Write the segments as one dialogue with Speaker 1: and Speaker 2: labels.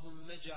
Speaker 1: اللهم اجعل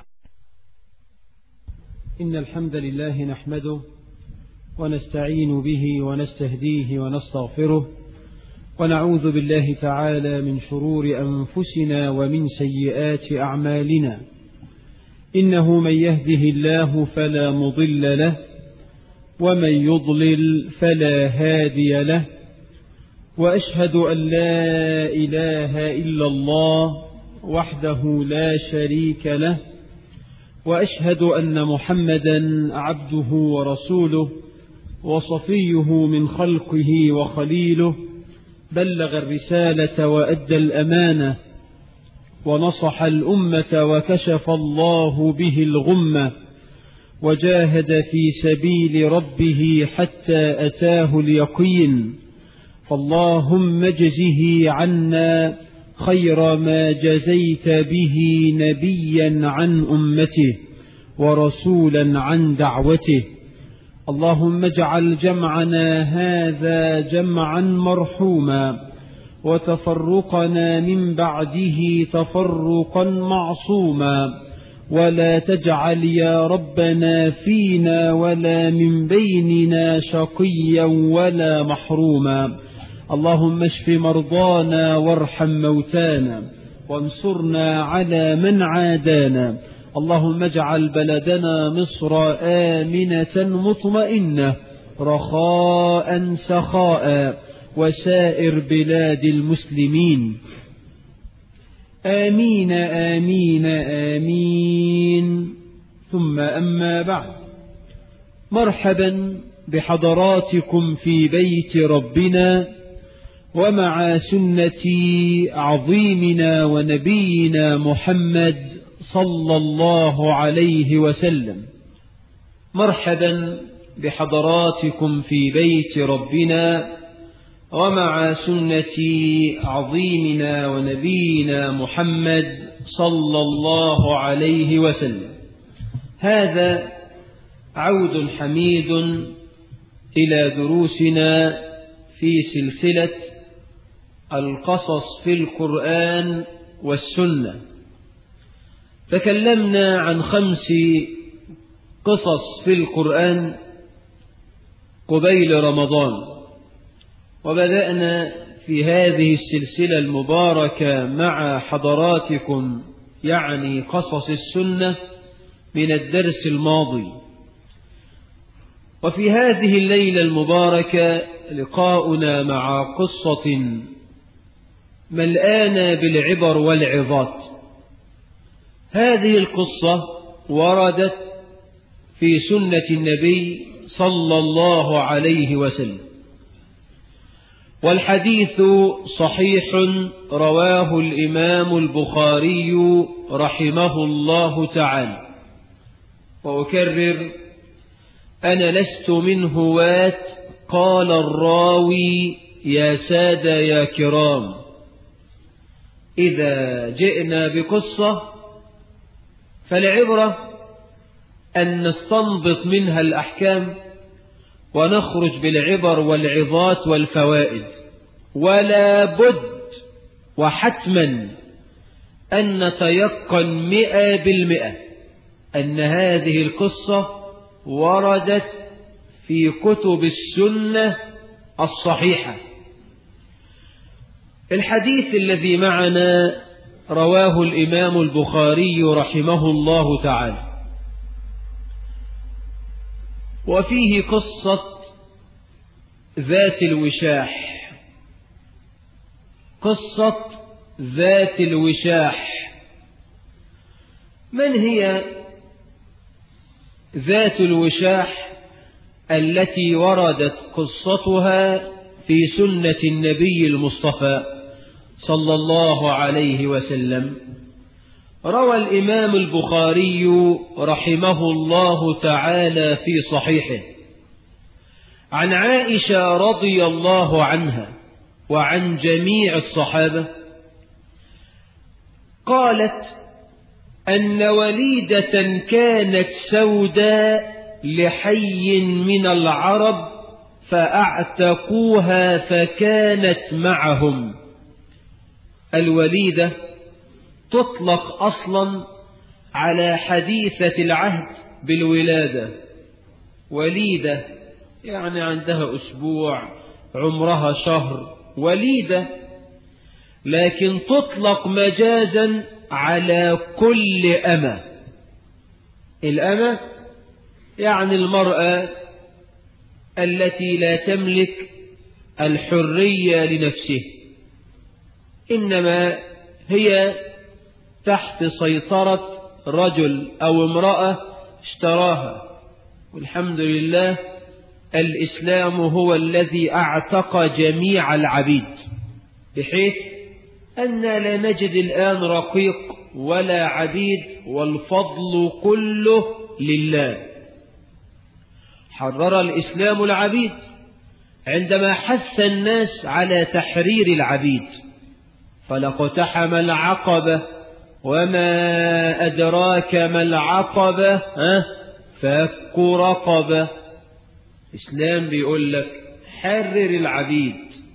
Speaker 1: إن الحمد لله نحمده ونستعين به ونستهديه ونستغفره ونعوذ بالله تعالى من شرور أنفسنا ومن سيئات أعمالنا إنه من يهده الله فلا مضل له ومن يضلل فلا هادي له وأشهد أن لا إله إلا الله وحده لا شريك له وأشهد أن محمدا عبده ورسوله وصفيه من خلقه وخليله بلغ الرسالة وأدى الأمانة ونصح الأمة وكشف الله به الغمة وجاهد في سبيل ربه حتى أتاه اليقين فاللهم اجزه عنا خير ما جزيت به نبيا عن أمته ورسولا عن دعوته اللهم اجعل جمعنا هذا جمعا مرحوما وتفرقنا من بعده تفرقا معصوما ولا تجعل يا ربنا فينا ولا من بيننا شقيا ولا محروما اللهم اشف مرضانا وارحم موتانا وانصرنا على من عادانا اللهم اجعل بلدنا مصر آمنة مطمئنة رخاء سخاء وسائر بلاد المسلمين آمين آمين آمين ثم أما بعد مرحبا بحضراتكم في بيت ربنا ومع سنة عظيمنا ونبينا محمد صلى الله عليه وسلم مرحبا بحضراتكم في بيت ربنا ومع سنة عظيمنا ونبينا محمد صلى الله عليه وسلم هذا عود حميد إلى دروسنا في سلسلة القصص في القرآن والسنة تكلمنا عن خمس قصص في القرآن قبيل رمضان وبدأنا في هذه السلسلة المباركة مع حضراتكم يعني قصص السنة من الدرس الماضي وفي هذه الليلة المباركة لقاؤنا مع قصة ملآنة بالعبر والعظات هذه القصة وردت في سنة النبي صلى الله عليه وسلم والحديث صحيح رواه الإمام البخاري رحمه الله تعالى وأكرر أنا لست من هواة قال الراوي يا سادة يا كرام إذا جئنا بقصة فالعبرة أن نستنبط منها الأحكام ونخرج بالعبر والعظات والفوائد ولا بد وحتما أن نتيقن مئة بالمئة أن هذه القصة وردت في كتب السنة الصحيحة الحديث الذي معنا رواه الإمام البخاري رحمه الله تعالى وفيه قصة ذات الوشاح قصة ذات الوشاح من هي ذات الوشاح التي وردت قصتها في سنة النبي المصطفى صلى الله عليه وسلم روى الإمام البخاري رحمه الله تعالى في صحيحه عن عائشة رضي الله عنها وعن جميع الصحابة قالت أن وليدة كانت سوداء لحي من العرب فأعتقوها فكانت معهم الوليدة تطلق أصلا على حديثة العهد بالولادة وليدة يعني عندها أسبوع عمرها شهر وليدة لكن تطلق مجازا على كل أمة الأمة يعني المرأة التي لا تملك الحرية لنفسه إنما هي تحت سيطرة رجل أو امرأة اشتراها والحمد لله الإسلام هو الذي أعتق جميع العبيد بحيث أن لا نجد الآن رقيق ولا عبيد والفضل كله لله حرر الإسلام العبيد عندما حث الناس على تحرير العبيد فلقتحم العقبة وما أدراك ما العقبة أه؟ فك رقبة إسلام بيقول لك حرر العبيد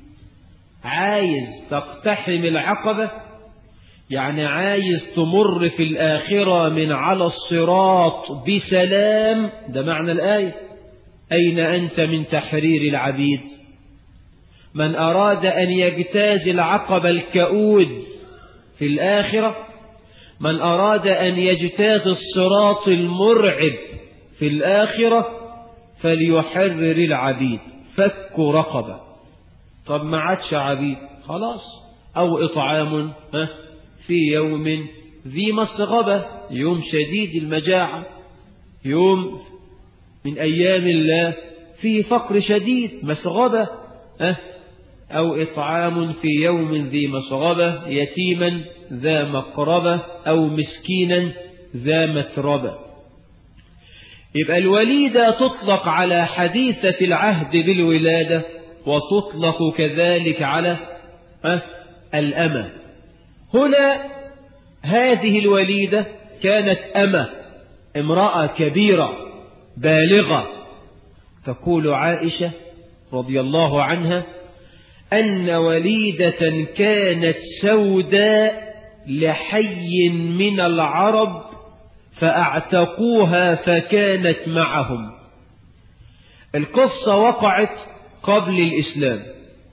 Speaker 1: عايز تقتحم العقبة يعني عايز تمر في الآخرة من على الصراط بسلام ده معنى الآية أين أنت من تحرير العبيد من أراد أن يجتاز العقبة الكؤود في الآخرة من أراد أن يجتاز الصراط المرعب في الآخرة فليحرر العبيد فك رقبة طب ما عادش عبيد خلاص أو إطعام في يوم ذي مسغبة يوم شديد المجاعة يوم من أيام الله فيه فقر شديد مسغبة أو إطعام في يوم ذي مسغبة يتيما ذا مقربة أو مسكينا ذا متربة يبقى الوليدة تطلق على حديثة العهد بالولادة وتطلق كذلك على الأمة هنا هذه الوليدة كانت أمة امرأة كبيرة بالغة تقول عائشة رضي الله عنها أن وليدة كانت سوداء لحي من العرب فأعتقوها فكانت معهم القصة وقعت قبل الإسلام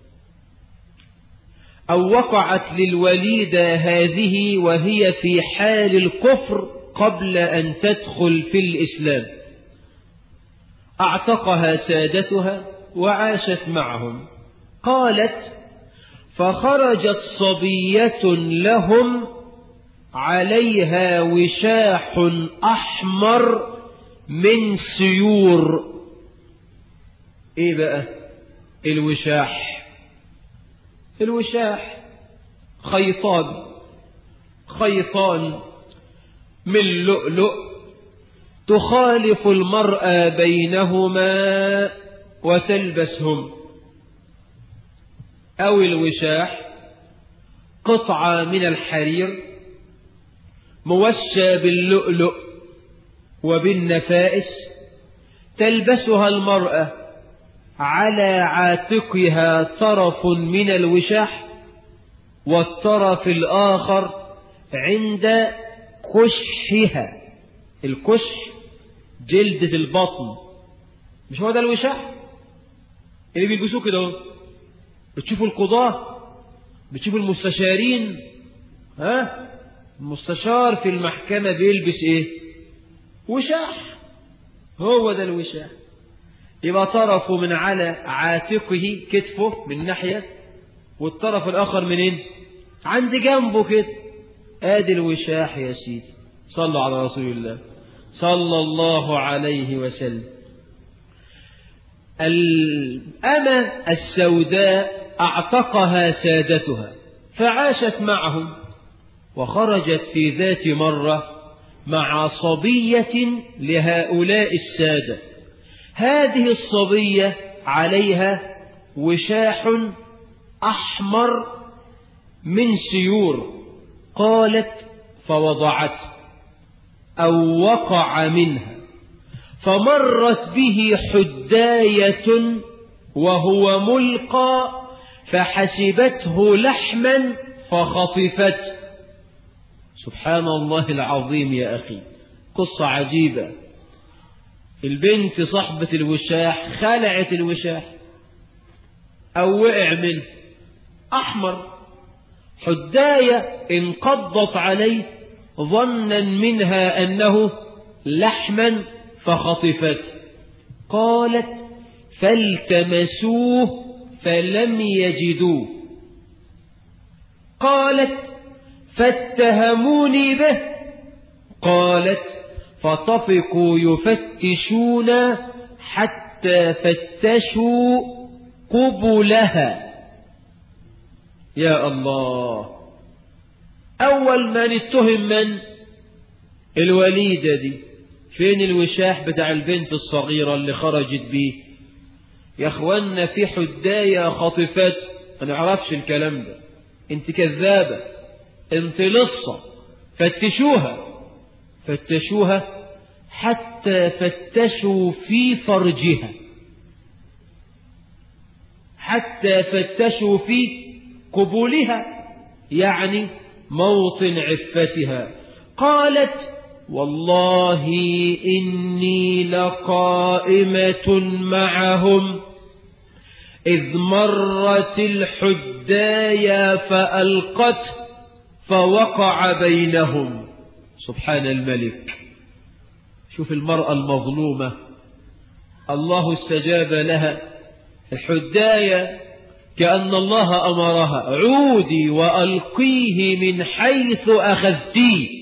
Speaker 1: أو وقعت للوليدة هذه وهي في حال الكفر قبل أن تدخل في الإسلام أعتقها سادتها وعاشت معهم قالت فخرجت صبية لهم عليها وشاح أحمر من سيور ايه بقى الوشاح الوشاح خيطان خيطان من لؤلؤ تخالف المرأة بينهما وتلبسهم أو الوشاح قطعة من الحرير موشى باللؤلؤ وبالنفائس تلبسها المرأة على عاتقها طرف من الوشاح والطرف الآخر عند كشحها الكشح جلدة البطن مش هو ده الوشاح اللي بيلبسوه كده بتشوفوا القضاة بتشوفوا المستشارين ها المستشار في المحكمة بيلبس ايه وشاح هو ده الوشاح يبقى طرفه من على عاتقه كتفه من ناحية والطرف الآخر منين عند جنبه كده ادي الوشاح يا سيدي صلوا على رسول الله صلى الله عليه وسلم الأمة السوداء أعتقها سادتها فعاشت معهم وخرجت في ذات مرة مع صبية لهؤلاء السادة هذه الصبية عليها وشاح أحمر من سيور قالت فوضعته أو وقع منها فمرت به حداية وهو ملقى فحسبته لحما فخطفته سبحان الله العظيم يا أخي قصة عجيبة البنت صاحبة الوشاح خلعت الوشاح أو وقع منه أحمر حداية انقضت عليه ظنا منها أنه لحما فخطفت قالت فالتمسوه فلم يجدوه قالت فاتهموني به قالت فطفقوا يفتشون حتى فتشوا قبلها يا الله أول من اتهم من الوليدة دي فين الوشاح بتاع البنت الصغيرة اللي خرجت بيه يا اخوانا في حداية خاطفات ما نعرفش الكلام ده انت كذابة انت لصة فتشوها فتشوها حتى فتشوا في فرجها حتى فتشوا في قبولها يعني موطن عفتها قالت والله إني لقائمة معهم إذ مرت الحدايا فألقت فوقع بينهم سبحان الملك شوف المرأة المظلومة الله استجاب لها الحداية كأن الله أمرها عودي وألقيه من حيث أخذتيه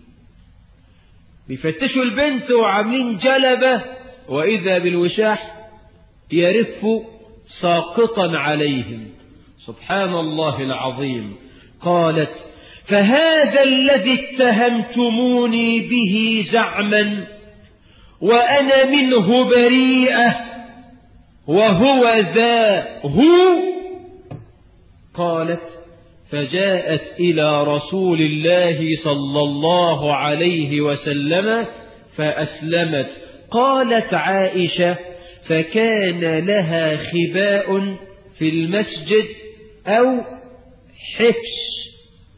Speaker 1: بيفتشوا البنت وعاملين جلبة وإذا بالوشاح يرف ساقطا عليهم سبحان الله العظيم قالت فهذا الذي اتهمتموني به زعما وأنا منه بريئة وهو ذا هو قالت فجاءت إلى رسول الله صلى الله عليه وسلم فأسلمت قالت عائشة فكان لها خباء في المسجد أو حفش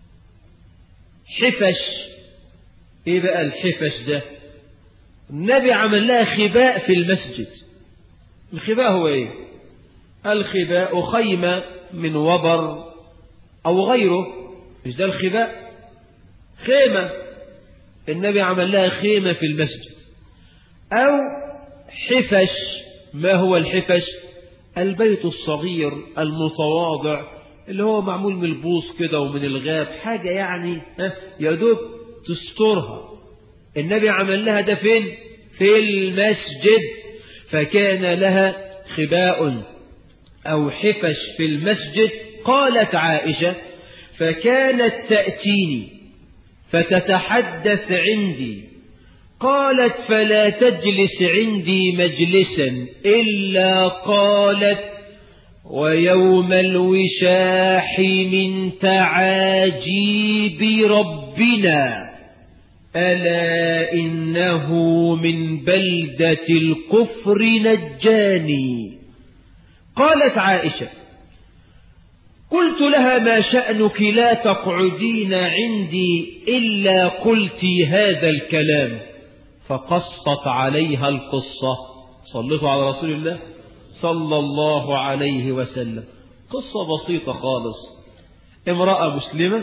Speaker 1: حفش ايه بقى الحفش ده النبي عمل لها خباء في المسجد الخباء هو ايه الخباء خيمة من وبر او غيره مش ده الخباء خيمة النبي عمل لها خيمة في المسجد او حفش ما هو الحفش البيت الصغير المتواضع اللي هو معمول من البوص كده ومن الغاب حاجة يعني يا دوب تسترها النبي عمل لها ده فين في المسجد فكان لها خباء أو حفش في المسجد قالت عائشة فكانت تأتيني فتتحدث عندي قالت فلا تجلس عندي مجلسا إلا قالت ويوم الوشاح من تعاجيب ربنا ألا إنه من بلدة الكفر نجاني قالت عائشة قلت لها ما شأنك لا تقعدين عندي إلا قلت هذا الكلام فقصت عليها القصة صلوا على رسول الله صلى الله عليه وسلم قصة بسيطة خالص امرأة مسلمة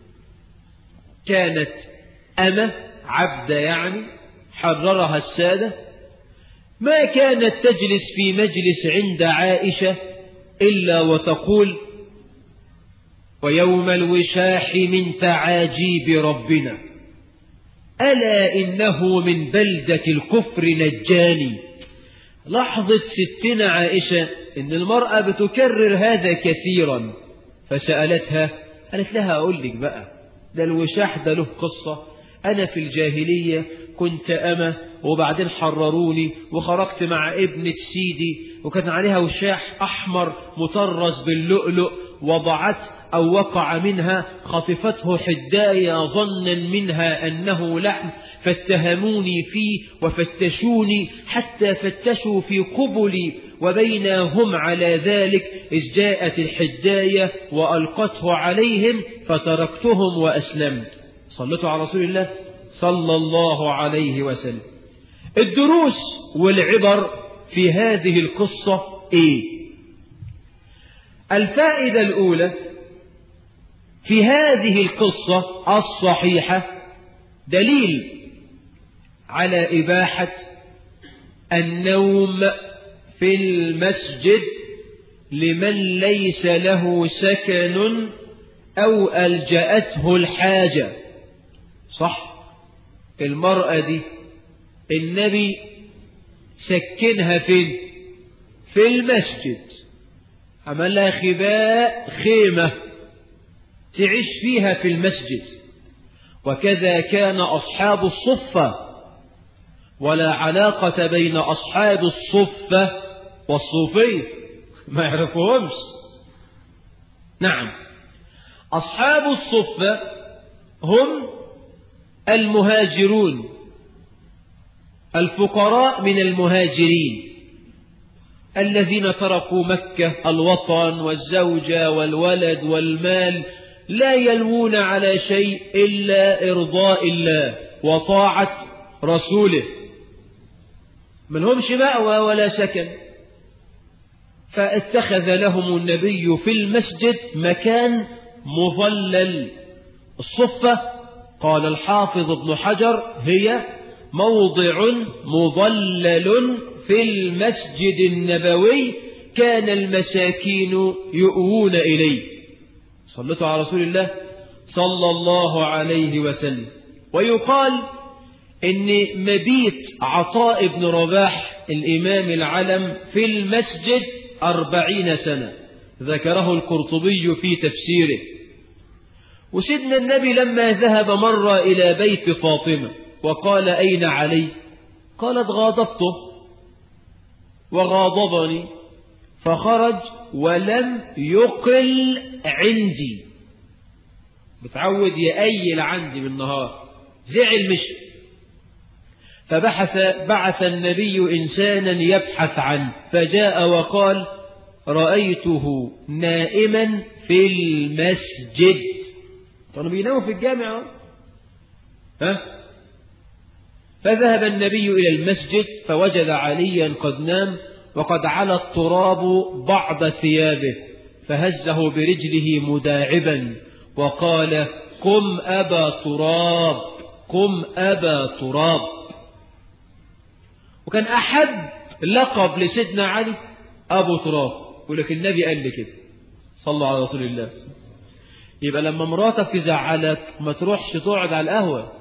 Speaker 1: كانت أمة عبدة يعني حررها السادة ما كانت تجلس في مجلس عند عائشة إلا وتقول ويوم الوشاح من تعاجيب ربنا ألا إنه من بلدة الكفر نجاني لاحظت ستنا عائشة إن المرأة بتكرر هذا كثيرا فسألتها قالت لها أقول لك بقى ده الوشاح ده له قصة أنا في الجاهلية كنت أمة وبعدين حرروني وخرجت مع ابنة سيدي وكان عليها وشاح أحمر مطرز باللؤلؤ وضعت أو وقع منها خطفته حدايا ظنا منها أنه لحم فاتهموني فيه وفتشوني حتى فتشوا في قبلي وبينهم على ذلك إذ جاءت الحداية وألقته عليهم فتركتهم وأسلمت صلتوا على رسول الله صلى الله عليه وسلم الدروس والعبر في هذه القصة إيه الفائدة الأولى في هذه القصة الصحيحة دليل على إباحة النوم في المسجد لمن ليس له سكن أو ألجأته الحاجة صح المرأة دي النبي سكنها فين في المسجد عمل لها خباء خيمة تعيش فيها في المسجد وكذا كان أصحاب الصفة ولا علاقة بين أصحاب الصفة والصوفية ما يعرفهمش نعم أصحاب الصفة هم المهاجرون الفقراء من المهاجرين الذين تركوا مكة الوطن والزوجة والولد والمال لا يلوون على شيء إلا إرضاء الله وطاعة رسوله من همش مأوى ولا سكن فاتخذ لهم النبي في المسجد مكان مظلل الصفة قال الحافظ ابن حجر هي موضع مظلل في المسجد النبوي كان المساكين يؤوون إليه صلتوا على رسول الله صلى الله عليه وسلم ويقال ان مبيت عطاء بن رباح الإمام العلم في المسجد أربعين سنة ذكره القرطبي في تفسيره وسيدنا النبي لما ذهب مرة إلى بيت فاطمة وقال أين علي قالت غاضبته وغاضبني فخرج ولم يقل عندي متعود يأيل عندي بالنهار زعل مشي فبحث بعث النبي إنسانا يبحث عنه فجاء وقال رأيته نائما في المسجد كانوا بيناموا في الجامع ها فذهب النبي إلى المسجد فوجد عليا قد نام وقد على التراب بعض ثيابه فهزه برجله مداعبا وقال قم أبا تراب قم أبا تراب وكان أحب لقب لسيدنا علي أبو تراب ولكن النبي قال لي كده صلى على رسول الله يبقى لما مراتك تزعلك ما تروحش تقعد على القهوة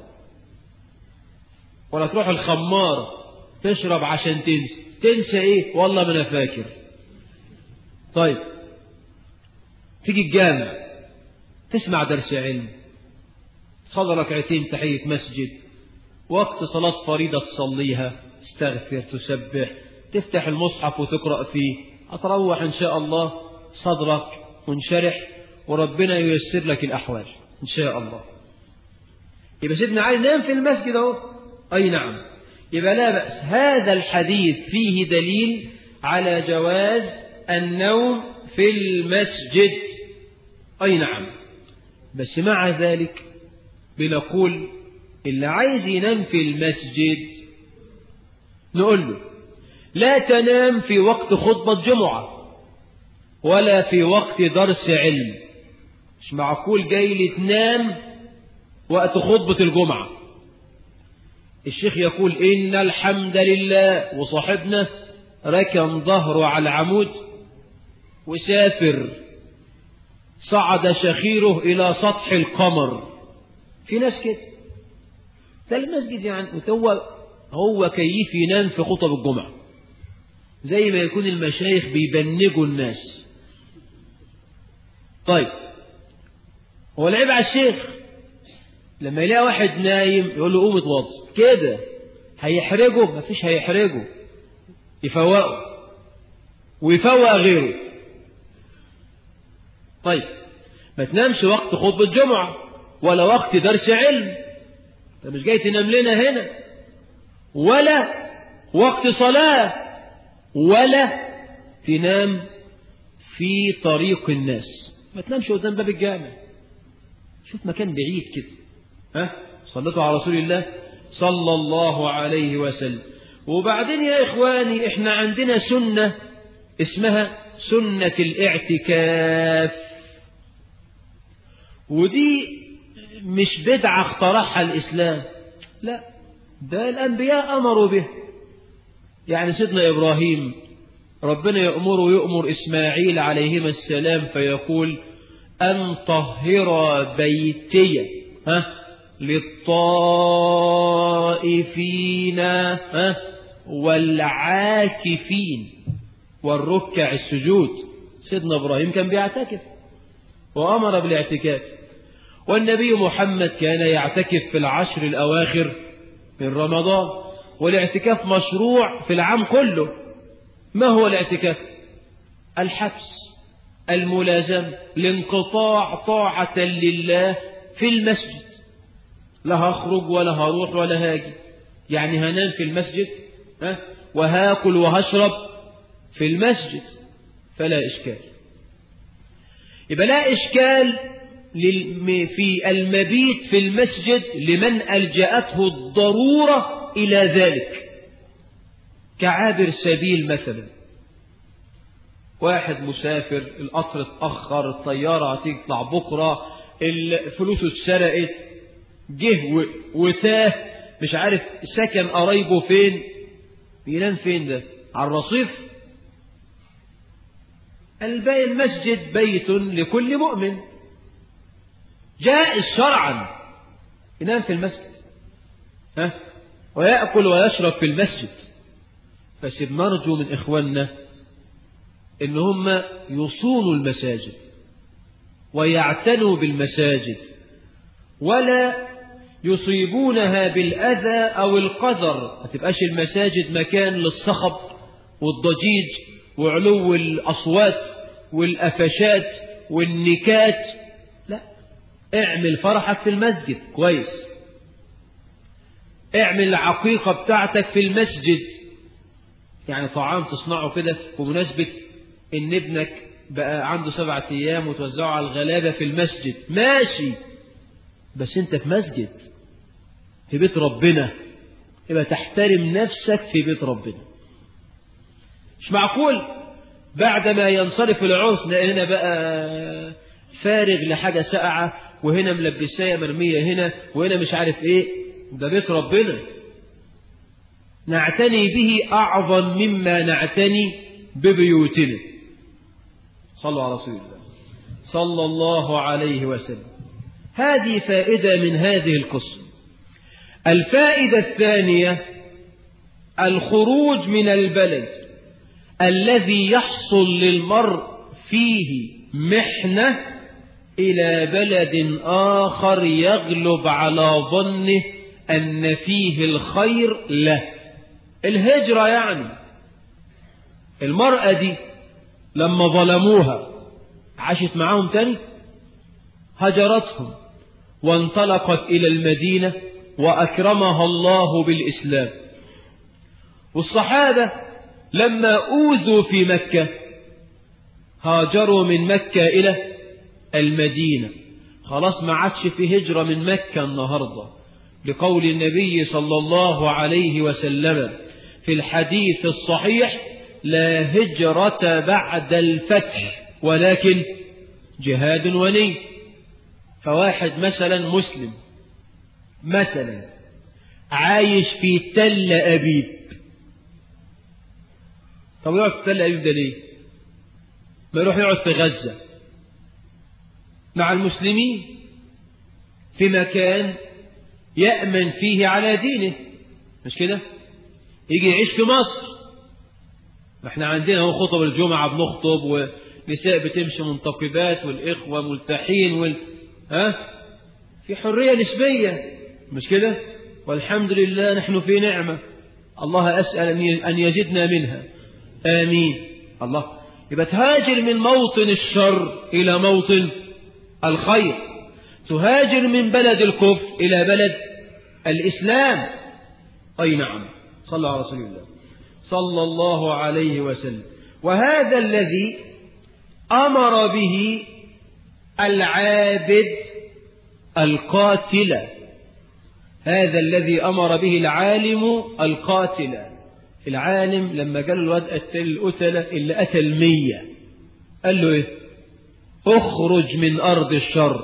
Speaker 1: ولا تروح الخمار تشرب عشان تنسى تنسى ايه والله ما انا فاكر طيب تيجي الجامع تسمع درس علم صلى ركعتين تحية مسجد وقت صلاة فريضة تصليها تستغفر تسبح تفتح المصحف وتقرأ فيه هتروح إن شاء الله صدرك منشرح وربنا ييسر لك الأحوال إن شاء الله يبقى سيدنا علي نام في المسجد أهو أي نعم يبقى لا بأس هذا الحديث فيه دليل على جواز النوم في المسجد أي نعم بس مع ذلك بنقول اللي عايز ينام في المسجد نقول له لا تنام في وقت خطبة جمعة ولا في وقت درس علم مش معقول جاي لي تنام وقت خطبة الجمعة الشيخ يقول إن الحمد لله وصاحبنا ركن ظهره على العمود وسافر صعد شخيره إلى سطح القمر في ناس كده ده المسجد يعني هو هو كيف ينام في خطب الجمعة زي ما يكون المشايخ بيبنجوا الناس طيب هو العيب على الشيخ لما يلاقي واحد نايم يقول له قوم اتوضى كده هيحرجه مفيش هيحرجه يفوقه ويفوق غيره طيب ما تنامش وقت خطبة جمعة ولا وقت درس علم انت مش جاي تنام لنا هنا ولا وقت صلاة ولا تنام في طريق الناس ما تنامش قدام باب الجامع شوف مكان بعيد كده ها صليتوا على رسول الله صلى الله عليه وسلم وبعدين يا إخواني إحنا عندنا سنة اسمها سنة الاعتكاف ودي مش بدعة اخترعها الإسلام لا ده الأنبياء أمروا به يعني سيدنا إبراهيم ربنا يأمر ويؤمر إسماعيل عليهما السلام فيقول أن طهر بيتي ها للطائفين ها والعاكفين والركع السجود سيدنا إبراهيم كان بيعتكف وأمر بالاعتكاف والنبي محمد كان يعتكف في العشر الأواخر من رمضان والاعتكاف مشروع في العام كله ما هو الاعتكاف الحبس الملازم لانقطاع طاعة لله في المسجد لا هخرج ولا هروح ولا هاجي يعني هنام في المسجد ها وهاكل وهشرب في المسجد فلا إشكال يبقى لا إشكال في المبيت في المسجد لمن ألجأته الضرورة إلى ذلك كعابر سبيل مثلا واحد مسافر القطر اتأخر الطيارة هتطلع بكرة الفلوس اتسرقت جه وتاه مش عارف سكن قرايبه فين بينام فين ده على الرصيف الباقي المسجد بيت لكل مؤمن جائز شرعا ينام في المسجد ها ويأكل ويشرب في المسجد بس بنرجو من إخواننا إن هم يصونوا المساجد ويعتنوا بالمساجد ولا يصيبونها بالأذى أو القذر ما تبقاش المساجد مكان للصخب والضجيج وعلو الأصوات والأفشات والنكات لا اعمل فرحك في المسجد كويس اعمل العقيقة بتاعتك في المسجد يعني طعام تصنعه كده بمناسبة ان ابنك بقى عنده سبعة ايام وتوزعه على الغلابة في المسجد ماشي بس انت في مسجد في بيت ربنا يبقى تحترم نفسك في بيت ربنا مش معقول بعد ما ينصرف العرس هنا بقى فارغ لحاجة ساقعة وهنا ملبساية مرمية هنا وهنا مش عارف ايه ده بيت ربنا نعتني به أعظم مما نعتني ببيوتنا صلوا على رسول الله صلى الله عليه وسلم هذه فائدة من هذه القصة الفائدة الثانية الخروج من البلد الذي يحصل للمرء فيه محنة إلى بلد آخر يغلب على ظنه أن فيه الخير له الهجرة يعني المرأة دي لما ظلموها عاشت معاهم تاني هجرتهم وانطلقت إلى المدينة وأكرمها الله بالإسلام والصحابة لما أوذوا في مكة هاجروا من مكة إلى المدينة خلاص ما عادش في هجرة من مكة النهاردة لقول النبي صلى الله عليه وسلم في الحديث الصحيح لا هجرة بعد الفتح ولكن جهاد وني فواحد مثلا مسلم مثلا عايش في تل أبيب طب يقعد في تل أبيب ده ليه ما يروح يقعد في غزة مع المسلمين في مكان يأمن فيه على دينه مش كده يجي يعيش في مصر ما احنا عندنا هو خطب الجمعة بنخطب ونساء بتمشي منتقبات والإخوة ملتحين وال... ها في حرية نسبية مش كده والحمد لله نحن في نعمة الله أسأل أن يزدنا منها آمين الله يبقى تهاجر من موطن الشر إلى موطن الخير تهاجر من بلد الكفر إلى بلد الإسلام أي نعم صلى على رسول الله صلى الله عليه وسلم وهذا الذي أمر به العابد القاتل هذا الذي أمر به العالم القاتل العالم لما قال الواد قتل القتلة اللي قتل مية قال له ايه اخرج من أرض الشر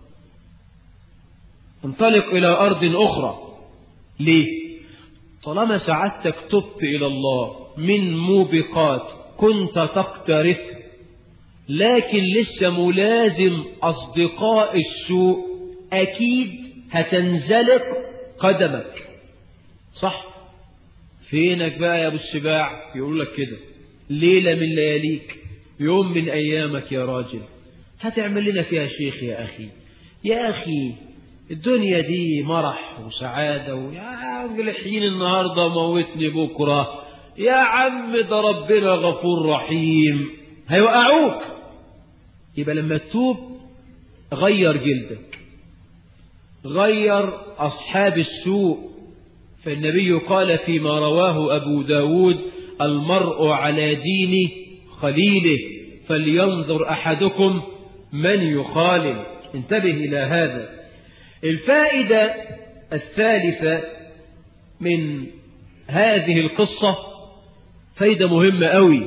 Speaker 1: انطلق إلى أرض أخرى ليه طالما سعادتك تبت إلى الله من موبقات كنت تقترف لكن لسه ملازم أصدقاء السوء أكيد هتنزلق قدمك صح فينك بقى يا أبو السباع يقول لك كده ليلة من لياليك يوم من أيامك يا راجل هتعمل لنا فيها شيخ يا أخي يا أخي الدنيا دي مرح وسعادة ويا عم لحين النهاردة موتني بكرة يا عم ده ربنا غفور رحيم هيوقعوك يبقى لما تتوب غير جلدك غير أصحاب السوء فالنبي قال فيما رواه أبو داود المرء على دين خليله فلينظر أحدكم من يخالل انتبه إلى هذا الفائدة الثالثة من هذه القصة فايدة مهمة أوي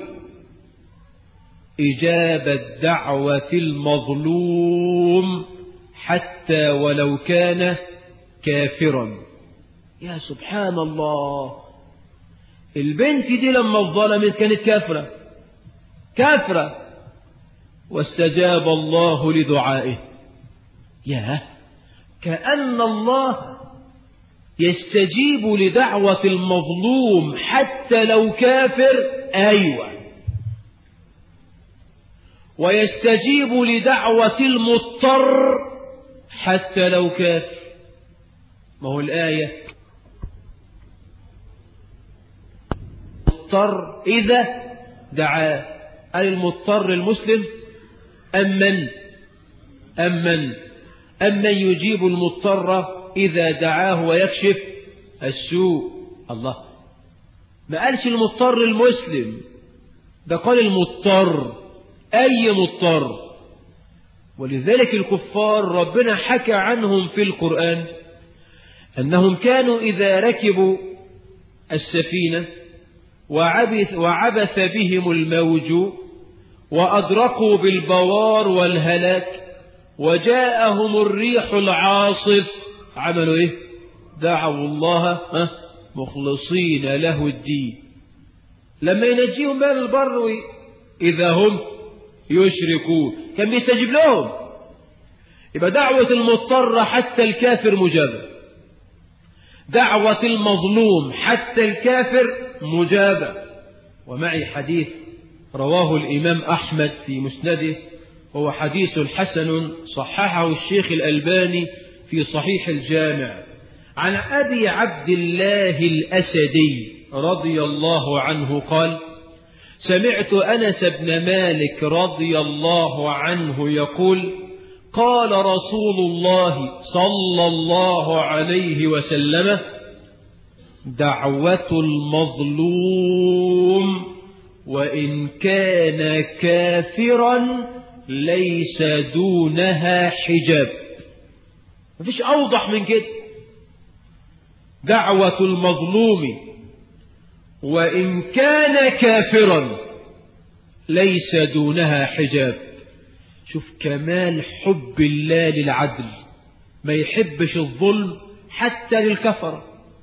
Speaker 1: إجابة دعوة المظلوم حتى ولو كان كافرا يا سبحان الله البنت دي لما الظلمت كانت كافرة كافرة واستجاب الله لدعائه يا كأن الله يستجيب لدعوة المظلوم حتى لو كافر أيوة ويستجيب لدعوة المضطر حتى لو كافر ما هو الآية مضطر إذا دعاه قال المضطر المسلم أم من أم من أم من يجيب المضطر إذا دعاه ويكشف السوء الله ما قالش المضطر المسلم ده قال المضطر أي مضطر ولذلك الكفار ربنا حكى عنهم في القرآن أنهم كانوا إذا ركبوا السفينة وعبث, وعبث بهم الموج وأدركوا بالبوار والهلاك وجاءهم الريح العاصف عملوا إيه دعوا الله مخلصين له الدين لما ينجيهم بين البر إذا هم يشركون كان بيستجيب لهم يبقى دعوة المضطر حتى الكافر مجابة دعوة المظلوم حتى الكافر مجابة ومعي حديث رواه الإمام أحمد في مسنده وهو حديث حسن صححه الشيخ الألباني في صحيح الجامع عن أبي عبد الله الأسدي رضي الله عنه قال سمعت أنس بن مالك رضي الله عنه يقول قال رسول الله صلى الله عليه وسلم دعوة المظلوم وإن كان كافرا ليس دونها حجاب مفيش أوضح من كده دعوة المظلوم وإن كان كافرا ليس دونها حجاب شوف كمال حب الله للعدل ما يحبش الظلم حتى للكفرة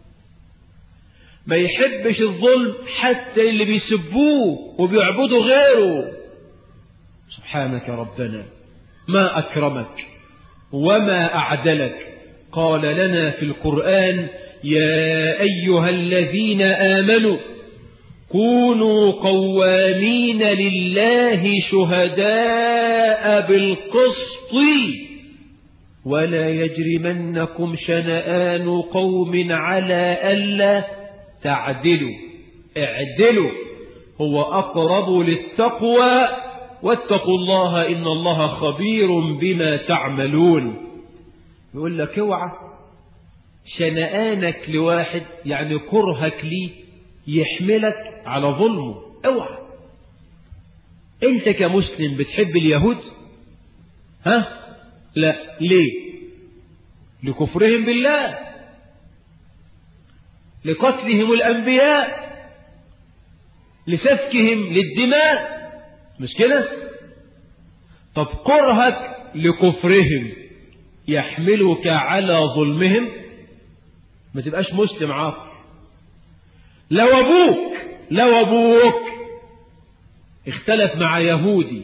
Speaker 1: ما يحبش الظلم حتى اللي بيسبوه وبيعبدوا غيره سبحانك ربنا ما أكرمك وما أعدلك قال لنا في القرآن يا أيها الذين آمنوا كونوا قوامين لله شهداء بالقسط ولا يجرمنكم شنآن قوم على ألا تعدلوا اعدلوا هو أقرب للتقوى واتقوا الله إن الله خبير بما تعملون يقول لك اوعى شنآنك لواحد يعني كرهك ليه يحملك على ظلمه اوعى انت كمسلم بتحب اليهود ها لا ليه لكفرهم بالله لقتلهم الأنبياء لسفكهم للدماء مش كده طب كرهك لكفرهم يحملك على ظلمهم ما تبقاش مسلم عاقل لو أبوك لو أبوك اختلف مع يهودي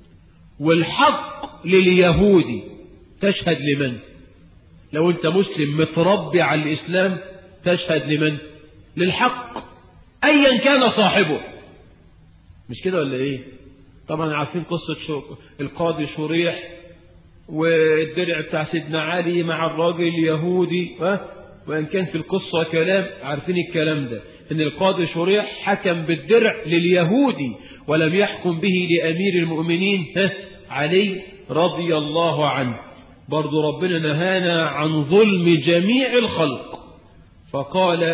Speaker 1: والحق لليهودي تشهد لمن لو انت مسلم متربي على الإسلام تشهد لمن للحق أيا كان صاحبه مش كده ولا ايه طبعا عارفين قصة شو... القاضي شريح والدرع بتاع سيدنا علي مع الراجل اليهودي ها وإن كان في القصة كلام عارفين الكلام ده إن القاضي شريح حكم بالدرع لليهودي ولم يحكم به لأمير المؤمنين ها علي رضي الله عنه برضو ربنا نهانا عن ظلم جميع الخلق فقال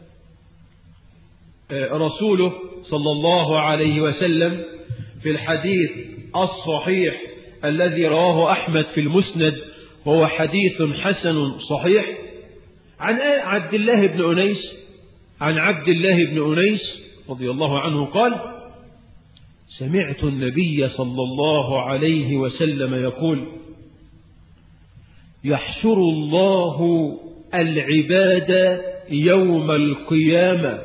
Speaker 1: رسوله صلى الله عليه وسلم في الحديث الصحيح الذي رواه أحمد في المسند وهو حديث حسن صحيح عن عبد الله بن أنيس عن عبد الله بن أنيس رضي الله عنه قال سمعت النبي صلى الله عليه وسلم يقول يحشر الله العباد يوم القيامة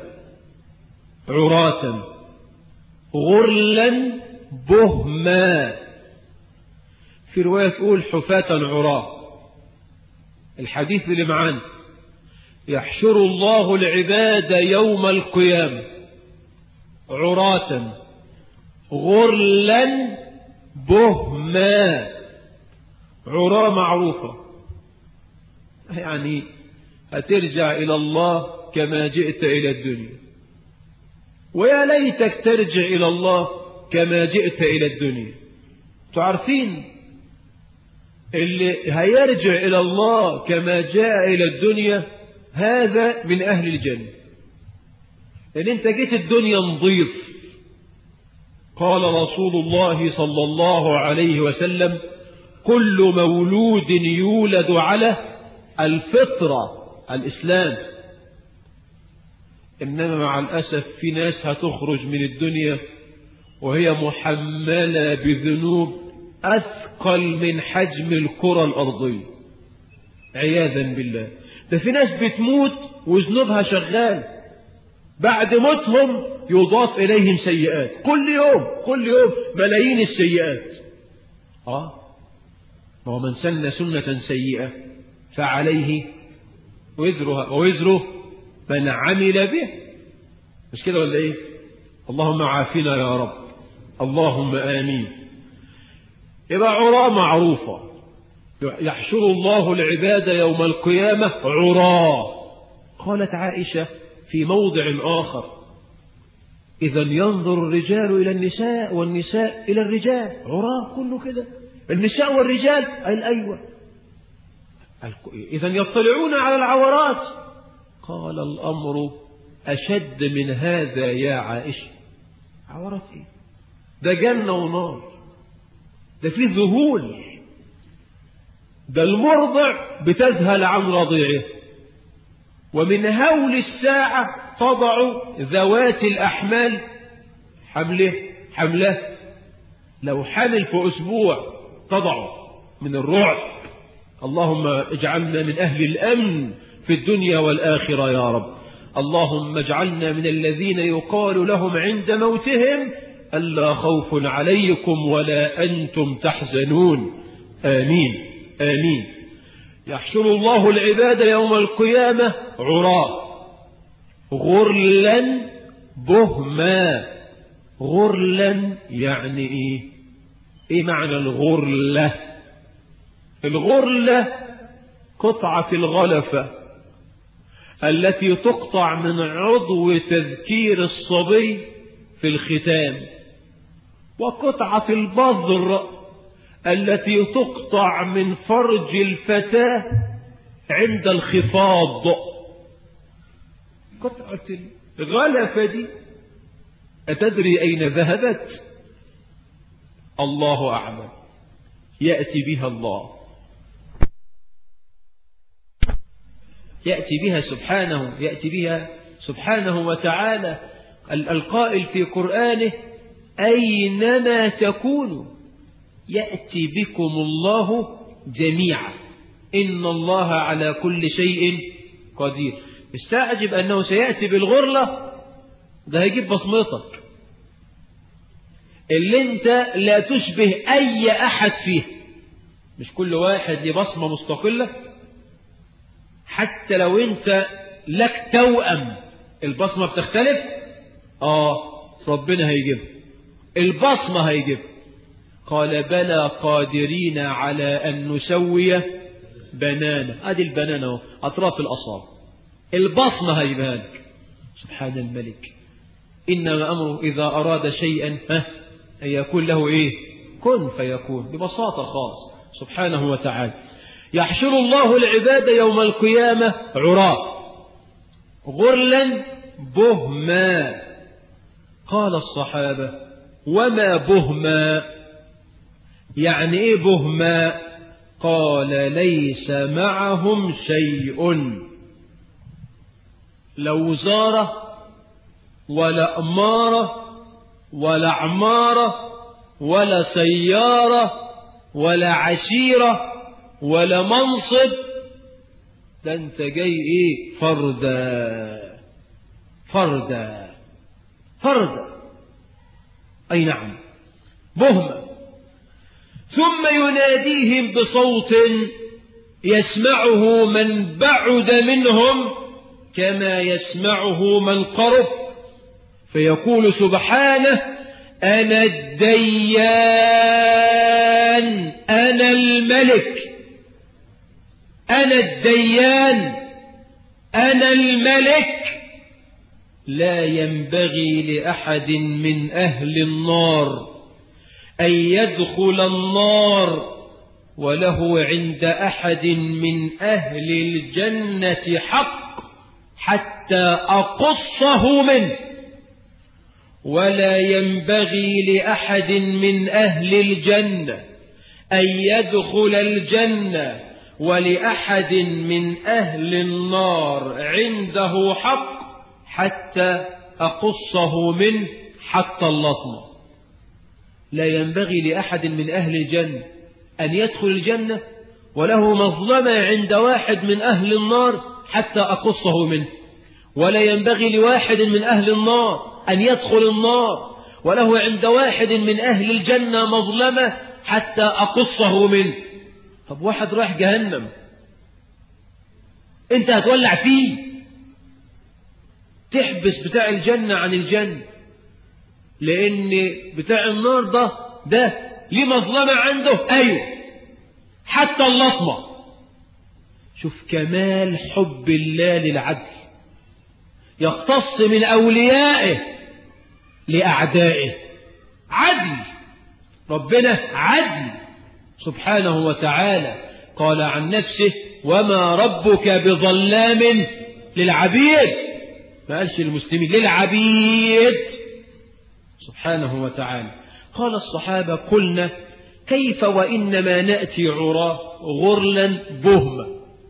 Speaker 1: عراة غرلا بهما في رواية تقول حفاة عراة الحديث اللي معانا يحشر الله العباد يوم القيامة عراة غرلا بهما عراة معروفة يعني هترجع إلى الله كما جئت إلى الدنيا ويا ليتك ترجع إلى الله كما جئت إلى الدنيا تعرفين اللي هيرجع إلى الله كما جاء إلى الدنيا هذا من أهل الجنة لأن أنت جيت الدنيا نظيف قال رسول الله صلى الله عليه وسلم كل مولود يولد على الفطرة الإسلام إنما مع الأسف في ناس هتخرج من الدنيا وهي محملة بذنوب أثقل من حجم الكرة الأرضية عياذا بالله ده في ناس بتموت وذنوبها شغال بعد موتهم يضاف إليهم سيئات كل يوم كل يوم ملايين السيئات آه ومن من سن سنة سيئة فعليه وزرها ووزره من عمل به مش كده ولا ايه اللهم عافنا يا رب اللهم آمين يبقى عراة معروفة يحشر الله العباد يوم القيامة عراة قالت عائشة في موضع آخر إذا ينظر الرجال إلى النساء والنساء إلى الرجال عراة كله كده النساء والرجال قال أيوة إذا يطلعون على العورات قال الأمر أشد من هذا يا عائشة عورات إيه ده جنة ونار ده فيه ذهول ده المرضع بتذهل عن رضيعه ومن هول الساعة تضع ذوات الأحمال حمله حمله لو حمل في أسبوع تضع من الرعب اللهم اجعلنا من أهل الأمن في الدنيا والآخرة يا رب اللهم اجعلنا من الذين يقال لهم عند موتهم ألا خوف عليكم ولا أنتم تحزنون آمين آمين يحشر الله العباد يوم القيامة عراة غرلا بهما غرلا يعني ايه ايه معنى الغرلة الغرلة قطعة الغلفة التي تقطع من عضو تذكير الصبي في الختام وقطعة البذر التي تقطع من فرج الفتاة عند الخفاض قطعة الغلفة دي أتدري أين ذهبت الله أعلم يأتي بها الله يأتي بها سبحانه يأتي بها سبحانه وتعالى القائل في قرآنه أينما تكونوا يأتي بكم الله جميعا إن الله على كل شيء قدير استعجب أنه سيأتي بالغرلة ده هيجيب بصمتك اللي انت لا تشبه أي أحد فيه مش كل واحد ليه بصمة مستقلة حتى لو انت لك توأم البصمة بتختلف اه ربنا هيجيبها البصمة هيجيبها قال بلى قادرين على أن نسوي بنانا ادي البنانة اهو أطراف الأصابع البصمة هيجيبها لك سبحان الملك إنما أمره إذا أراد شيئا ها أن يكون له إيه كن فيكون ببساطة خالص سبحانه وتعالى يحشر الله العباد يوم القيامة عراة غرلا بهما قال الصحابة وما بهما يعني ايه بهما قال ليس معهم شيء لا وزارة ولا أمارة ولا عمارة ولا سيارة ولا عشيرة ولا منصب ده انت جاي ايه فردا فردا فردا اي نعم بهمة ثم يناديهم بصوت يسمعه من بعد منهم كما يسمعه من قرب فيقول سبحانه أنا الديان أنا الملك أنا الديان أنا الملك لا ينبغي لأحد من أهل النار أن يدخل النار وله عند أحد من أهل الجنة حق حتى أقصه منه ولا ينبغي لأحد من أهل الجنة أن يدخل الجنة ولأحد من أهل النار عنده حق حتى أقصه منه حتى اللطمة لا ينبغي لأحد من أهل الجنة أن يدخل الجنة وله مظلمة عند واحد من أهل النار حتى أقصه منه ولا ينبغي لواحد من أهل النار أن يدخل النار وله عند واحد من أهل الجنة مظلمة حتى أقصه منه طب واحد راح جهنم انت هتولع فيه تحبس بتاع الجنة عن الجنة لأن بتاع النار ده ده ليه مظلمة عنده أيوه حتى اللطمة شوف كمال حب الله للعدل يقتص من أوليائه لأعدائه عدل ربنا عدل سبحانه وتعالى قال عن نفسه وما ربك بظلام للعبيد ما قالش المسلمين للعبيد سبحانه وتعالى قال الصحابة قلنا كيف وإنما نأتي عراه غرلا بهما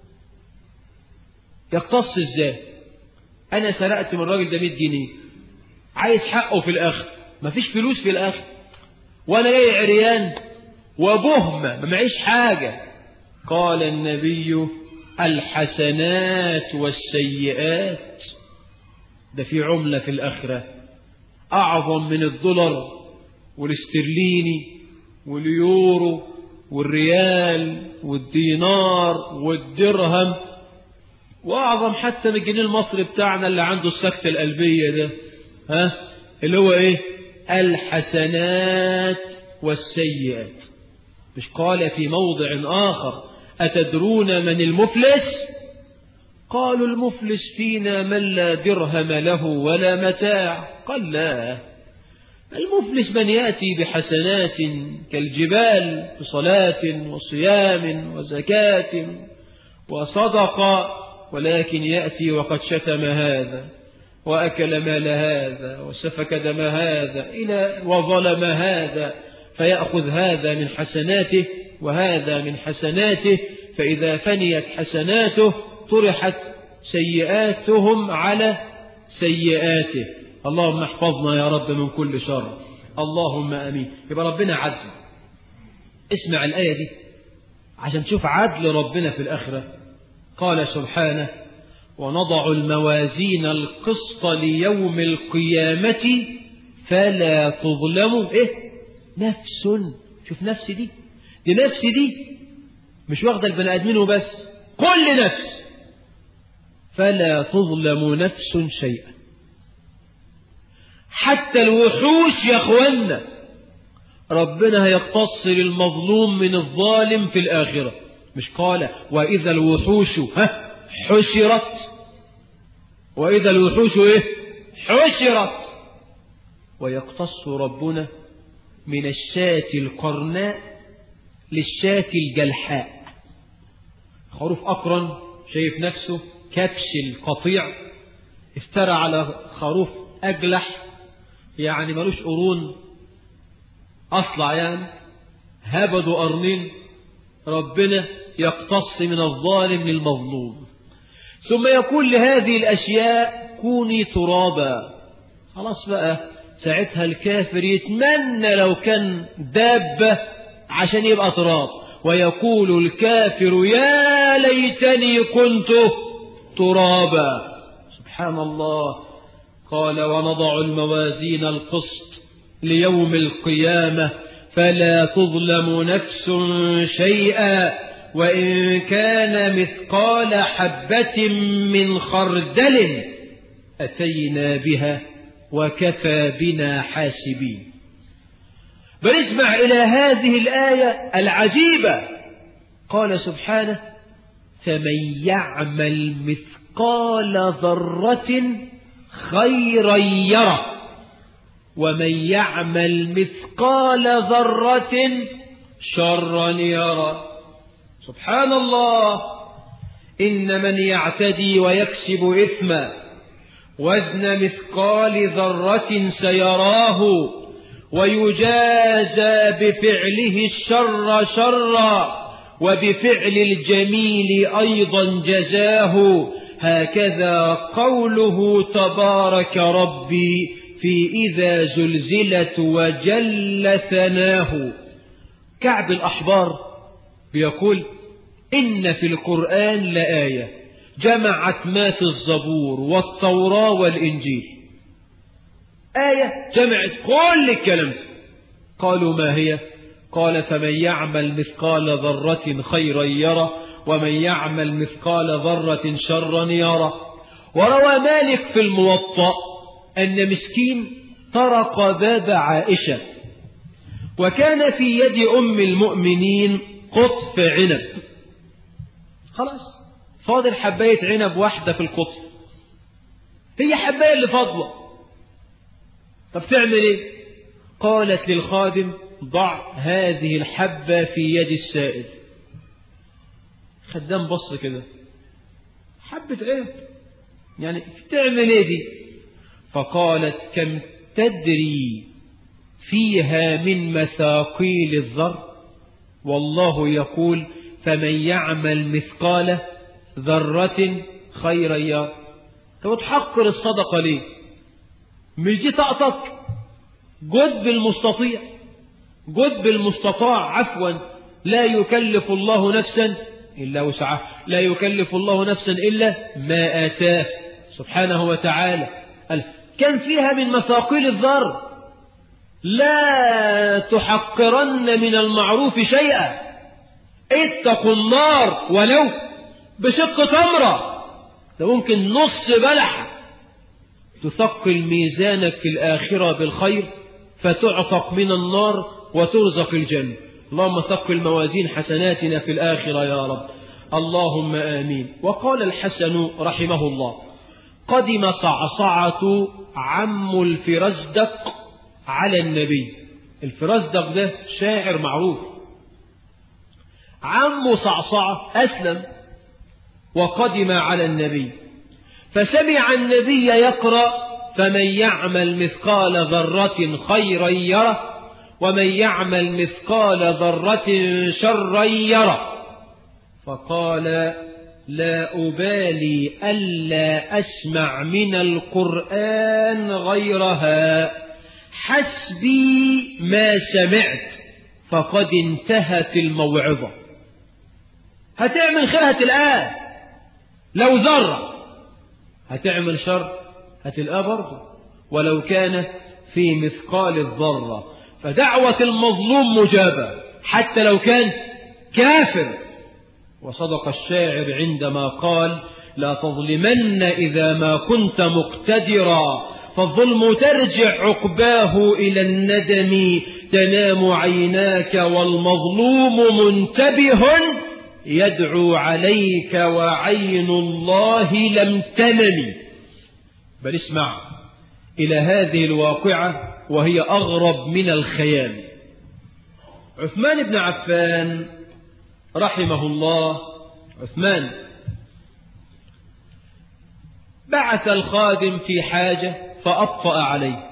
Speaker 1: يقتص ازاي أنا سرقت من الراجل ده 100 جنيه عايز حقه في الآخر مفيش فلوس في الآخر وأنا جاي عريان وبهمة ما معيش حاجة قال النبي الحسنات والسيئات ده في عملة في الآخرة أعظم من الدولار والاسترليني واليورو والريال والدينار والدرهم وأعظم حتى من الجنيه المصري بتاعنا اللي عنده السكتة القلبية ده ها اللي هو إيه الحسنات والسيئات مش قال في موضع آخر أتدرون من المفلس قالوا المفلس فينا من لا درهم له ولا متاع قال لا المفلس من يأتي بحسنات كالجبال بصلاة وصيام وزكاة وصدقة ولكن يأتي وقد شتم هذا وأكل مال هذا وسفك دم هذا إلى وظلم هذا فيأخذ هذا من حسناته وهذا من حسناته فإذا فنيت حسناته طرحت سيئاتهم على سيئاته اللهم احفظنا يا رب من كل شر اللهم امين يبقى ربنا عدل اسمع الايه دي عشان تشوف عدل ربنا في الاخره قال سبحانه ونضع الموازين القسط ليوم القيامه فلا تظلم ايه نفس شوف نفس دي دي نفس دي مش واخده البني ادمين وبس كل نفس فلا تظلم نفس شيئا حتى الوحوش يا اخوانا ربنا هيقتصر المظلوم من الظالم في الآخرة مش قال وإذا الوحوش ها حشرت وإذا الوحوش إيه حشرت ويقتص ربنا من الشاة القرناء للشاة الجلحاء خروف أقرن شايف نفسه كبش القطيع افترى على خروف أجلح يعني ملوش قرون أصلع يعني هبدوا قرنين ربنا يقتص من الظالم للمظلوم ثم يقول لهذه الأشياء كوني ترابا خلاص بقى ساعتها الكافر يتمنى لو كان دابة عشان يبقى تراب ويقول الكافر يا ليتني كنت ترابا سبحان الله قال ونضع الموازين القسط ليوم القيامة فلا تظلم نفس شيئا وإن كان مثقال حبة من خردل أتينا بها وكفى بنا حاسبين بل اسمع إلى هذه الآية العجيبة قال سبحانه فمن يعمل مثقال ذرة خيرا يره ومن يعمل مثقال ذرة شرا يرى سبحان الله إن من يعتدي ويكسب إثما وزن مثقال ذرة سيراه ويجازى بفعله الشر شرا وبفعل الجميل أيضا جزاه هكذا قوله تبارك ربي في إذا زلزلت وجل ثناه كعب الأحبار بيقول إن في القرآن لآية جمعت ما في الزبور والتوراة والإنجيل آية جمعت كل الكلام ده قالوا ما هي قال فمن يعمل مثقال ذرة خيرا يرى ومن يعمل مثقال ذرة شرا يرى وروى مالك في الموطأ أن مسكين طرق باب عائشة وكان في يد أم المؤمنين قطف عنب خلاص فاضل حباية عنب واحدة في القطف هي حباية اللي فاضلة طب تعمل ايه قالت للخادم ضع هذه الحبة في يد السائل خدام بص كده حبة عنب يعني تعمل ايه دي فقالت كم تدري فيها من مثاقيل الذر والله يقول فمن يعمل مثقال ذرة خيرا يرى طب تحقر الصدقة ليه مش دي طاقتك جد بالمستطيع جد بالمستطاع عفوا لا يكلف الله نفسا إلا وسعها لا يكلف الله نفسا إلا ما آتاه سبحانه وتعالى كان فيها من مثاقيل الذر لا تحقرن من المعروف شيئا اتقوا النار ولو بشق تمرة ده ممكن نص بلحة تثقل ميزانك في الآخرة بالخير فتعتق من النار وترزق الجنة اللهم ثقل موازين حسناتنا في الآخرة يا رب اللهم آمين وقال الحسن رحمه الله قدم صعصعة عم الفرزدق على النبي الفرزدق ده شاعر معروف عم صعصعة أسلم وقدم على النبي فسمع النبي يقرأ فمن يعمل مثقال ذرة خيرا يره ومن يعمل مثقال ذرة شرا يره فقال لا أبالي ألا أسمع من القرآن غيرها حسبي ما سمعت فقد انتهت الموعظة هتعمل خير هتلقاه لو ذرة هتعمل شر هتلقاه برضه ولو كان في مثقال الذرة فدعوة المظلوم مجابة حتى لو كان كافر وصدق الشاعر عندما قال لا تظلمن إذا ما كنت مقتدرا فالظلم ترجع عقباه إلى الندم تنام عيناك والمظلوم منتبه يدعو عليك وعين الله لم تنم بل اسمع إلى هذه الواقعة وهي أغرب من الخيال عثمان بن عفان رحمه الله عثمان بعث الخادم في حاجة فأبطأ عليه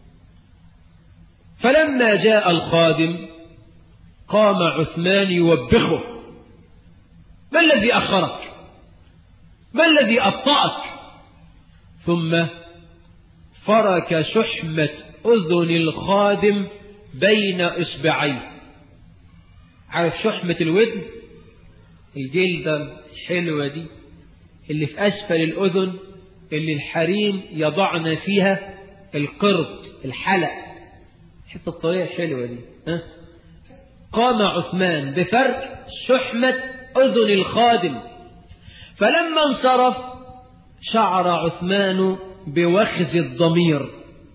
Speaker 1: فلما جاء الخادم قام عثمان يوبخه ما الذي أخرك ما الذي أبطأك ثم فرك شحمة أذن الخادم بين إصبعيه عارف شحمة الودن الجلدة الحلوة دي اللي في أسفل الأذن اللي الحريم يضعن فيها القرط الحلق حتى الطريقة الحلوة دي ها؟ قام عثمان بفرك شحمة أذن الخادم فلما انصرف شعر عثمان بوخز الضمير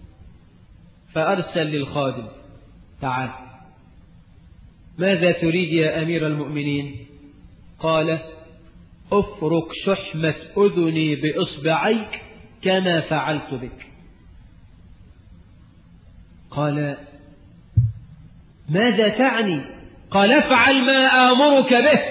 Speaker 1: فأرسل للخادم تعال ماذا تريد يا أمير المؤمنين قال أفرك شحمة أذني بإصبعيك كما فعلت بك قال ماذا تعني قال افعل ما آمرك به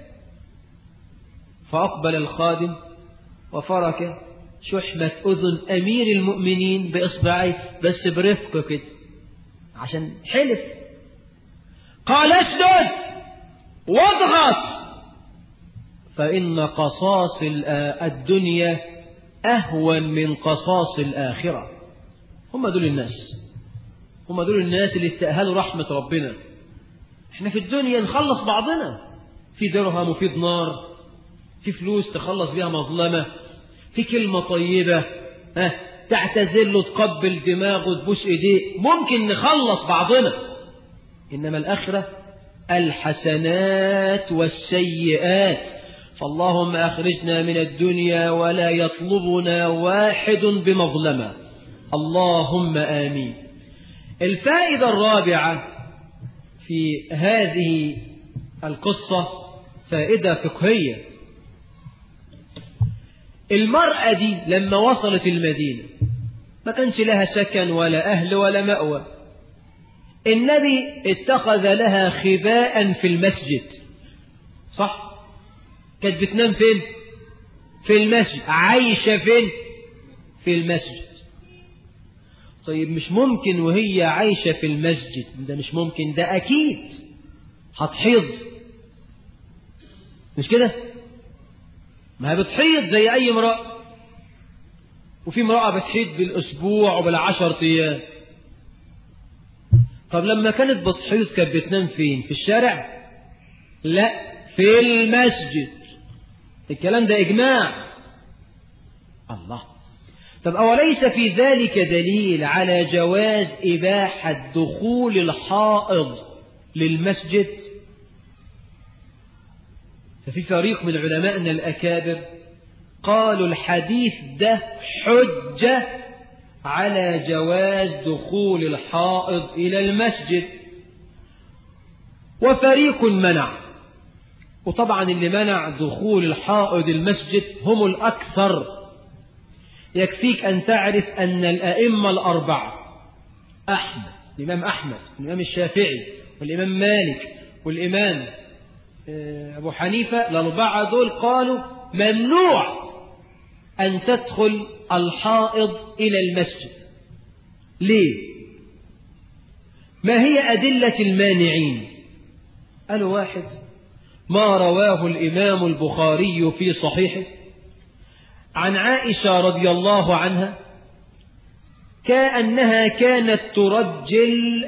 Speaker 1: فأقبل الخادم وفرك شحمة أذن أمير المؤمنين بإصبعيه بس برفق كده عشان حلف قال اسجد واضغط فإن قصاص الدنيا أهون من قصاص الآخرة هم دول الناس هم دول الناس اللي استأهلوا رحمة ربنا احنا في الدنيا نخلص بعضنا في درهم وفي دينار في فلوس تخلص بيها مظلمة في كلمة طيبة ها تعتذر له تقبل دماغه تبوس ايديه ممكن نخلص بعضنا إنما الآخرة الحسنات والسيئات فاللهم أخرجنا من الدنيا ولا يطلبنا واحد بمظلمة اللهم آمين الفائدة الرابعة في هذه القصة فائدة فقهية المرأة دي لما وصلت المدينة ما كانش لها سكن ولا أهل ولا مأوى النبي اتخذ لها خباء في المسجد صح كانت بتنام فين في المسجد عايشة فين في المسجد طيب مش ممكن وهي عايشة في المسجد ده مش ممكن ده أكيد هتحيض مش كده ما هي بتحيض زي أي امرأة وفي امرأة بتحيض بالأسبوع وبالعشر أيام طب لما كانت بتحيض كانت بتنام فين في الشارع لا في المسجد الكلام ده إجماع الله طب أوليس في ذلك دليل على جواز إباحة دخول الحائض للمسجد ففي فريق من علمائنا الأكابر قالوا الحديث ده حجة على جواز دخول الحائض إلى المسجد وفريق منع وطبعا اللي منع دخول الحائض المسجد هم الأكثر يكفيك أن تعرف أن الأئمة الأربعة أحمد الإمام أحمد والإمام الشافعي والإمام مالك والإمام أبو حنيفة الأربعة دول قالوا ممنوع أن تدخل الحائض إلى المسجد ليه ما هي أدلة المانعين قالوا واحد ما رواه الإمام البخاري في صحيحه عن عائشة رضي الله عنها كأنها كانت ترجل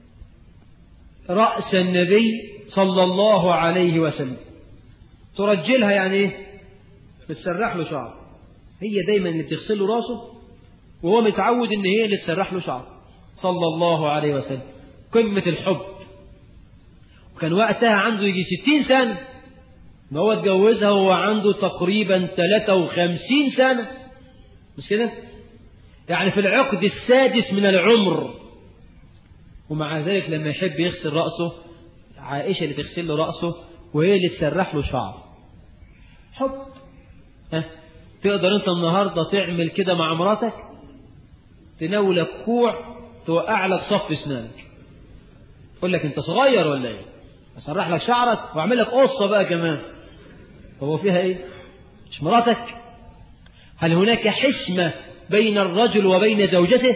Speaker 1: رأس النبي صلى الله عليه وسلم ترجلها يعني ايه بتسرح له شعر هي دايما اللي بتغسل له راسه وهو متعود ان هي اللي تسرح له شعر صلى الله عليه وسلم قمة الحب وكان وقتها عنده يجي ستين سنة ما هو اتجوزها وهو عنده تقريبا 53 سنة مش كده يعني في العقد السادس من العمر ومع ذلك لما يحب يغسل رأسه عائشة اللي تغسل له رأسه وهي اللي تسرح له شعر حب ها تقدر انت النهاردة تعمل كده مع مراتك تناولك كوع توقع لك صف اسنانك يقول لك انت صغير ولا ايه اسرح لك شعرك واعمل لك قصه بقى كمان هو فيها ايه مش مراتك هل هناك حشمه بين الرجل وبين زوجته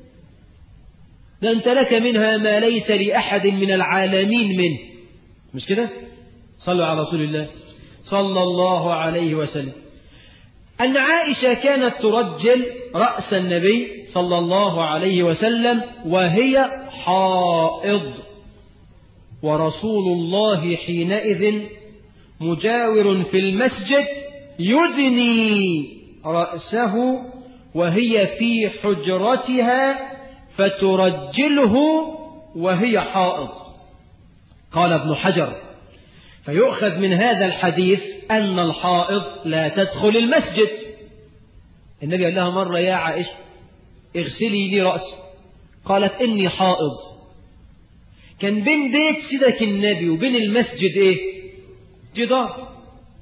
Speaker 1: ده انت لك منها ما ليس لاحد من العالمين منه مش كده صلوا على رسول الله صلى الله عليه وسلم أن عائشة كانت ترجل رأس النبي صلى الله عليه وسلم وهي حائض ورسول الله حينئذ مجاور في المسجد يدني رأسه وهي في حجرتها فترجله وهي حائض قال ابن حجر فيؤخذ من هذا الحديث أن الحائض لا تدخل المسجد النبي قال لها مرة يا عائشة اغسلي لي رأسي قالت إني حائض كان بين بيت سيدك النبي وبين المسجد ايه جدار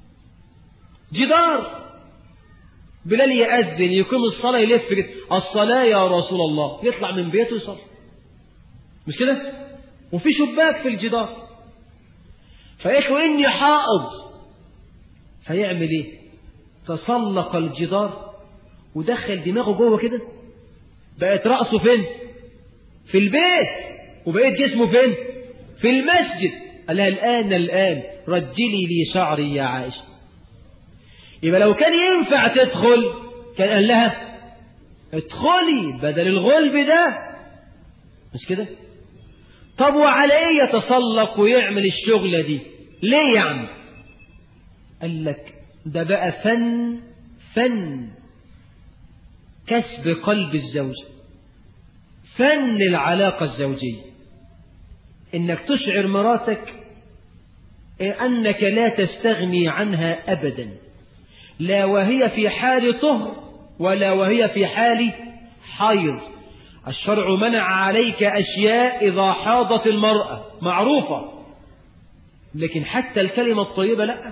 Speaker 1: جدار بلال يأذن يقيم الصلاة يلف الصلاة يا رسول الله يطلع من بيته يصلي مش كده وفي شباك في الجدار فإخوة إني حائض فيعمل إيه تسلق الجدار ودخل دماغه جوه كده بقت رأسه فين في البيت وبقيت جسمه فين في المسجد قال لها الآن الآن رجلي لي شعري يا عائشة يبقى لو كان ينفع تدخل كان قال لها ادخلي بدل الغلب ده مش كده طب وعلى ايه يتسلق ويعمل الشغلة دي ليه يعني قال لك ده بقى فن فن كسب قلب الزوجة فن العلاقة الزوجية انك تشعر مراتك انك لا تستغني عنها ابدا لا وهي في حال طهر ولا وهي في حال حيض الشرع منع عليك أشياء إذا حاضت المرأة معروفة لكن حتى الكلمة الطيبة لا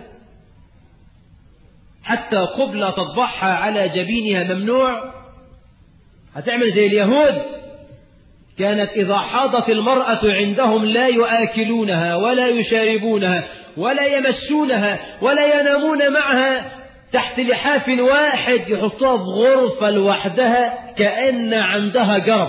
Speaker 1: حتى قبلة تطبعها على جبينها ممنوع هتعمل زي اليهود كانت إذا حاضت المرأة عندهم لا يآكلونها ولا يشاربونها ولا يمسونها ولا ينامون معها تحت لحاف واحد يحطوها في غرفة لوحدها كأن عندها جرب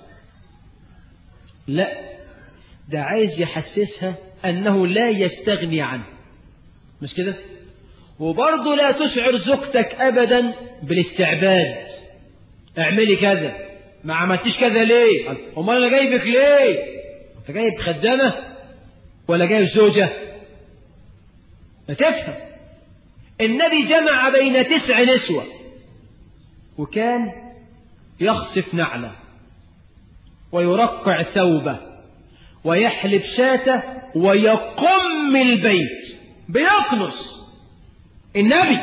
Speaker 1: لا ده عايز يحسسها أنه لا يستغني عنه مش كده وبرضه لا تشعر زوجتك أبدا بالاستعباد اعملي كذا ما عملتيش كذا ليه امال انا جايبك ليه انت جايب خدامة ولا جايب زوجة ما تفهم النبي جمع بين تسع نسوة وكان يخصف نعله ويرقع ثوبه ويحلب شاته ويقم البيت بيكنس النبي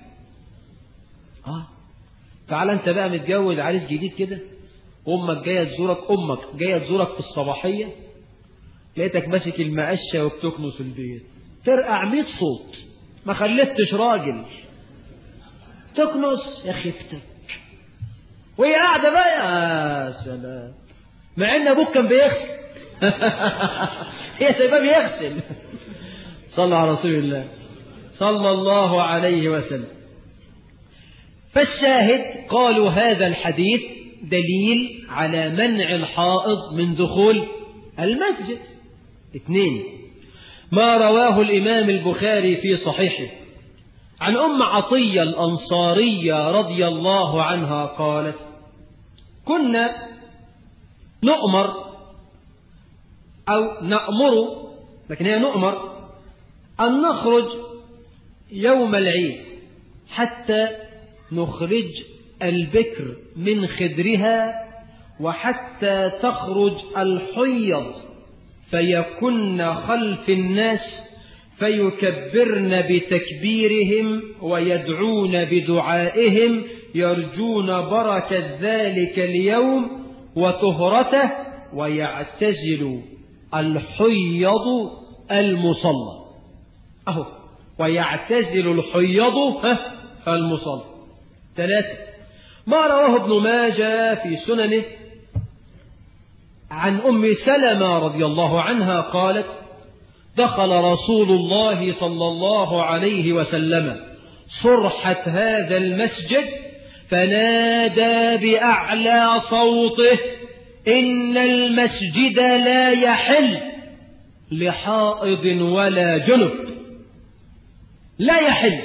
Speaker 1: اه تعال انت بقى متجوز عريس جديد كده امك جايه تزورك امك جايه تزورك في الصباحيه لقيتك ماسك المقشه وبتكنس البيت ترقع 100 صوت ما خلفتش راجل تكنس يا خيبتك وهي قاعده بقى يا سلام مع ان ابوك كان بيغسل هي سايباه بيغسل صلى على رسول الله صلى الله عليه وسلم فالشاهد قالوا هذا الحديث دليل على منع الحائض من دخول المسجد اثنين ما رواه الإمام البخاري في صحيحه عن أم عطية الأنصارية رضي الله عنها قالت كنا نؤمر أو نأمر لكن هي نؤمر أن نخرج يوم العيد حتى نخرج البكر من خدرها وحتى تخرج الحيض فيكن خلف الناس فيكبرن بتكبيرهم ويدعون بدعائهم يرجون بركة ذلك اليوم وطهرته ويعتزل الحيض المصلى أهو ويعتزل الحيض المصلى ثلاثة ما رواه ابن ماجه في سننه عن أم سلمة رضي الله عنها قالت دخل رسول الله صلى الله عليه وسلم صرحة هذا المسجد فنادى بأعلى صوته إن المسجد لا يحل لحائض ولا جنب لا يحل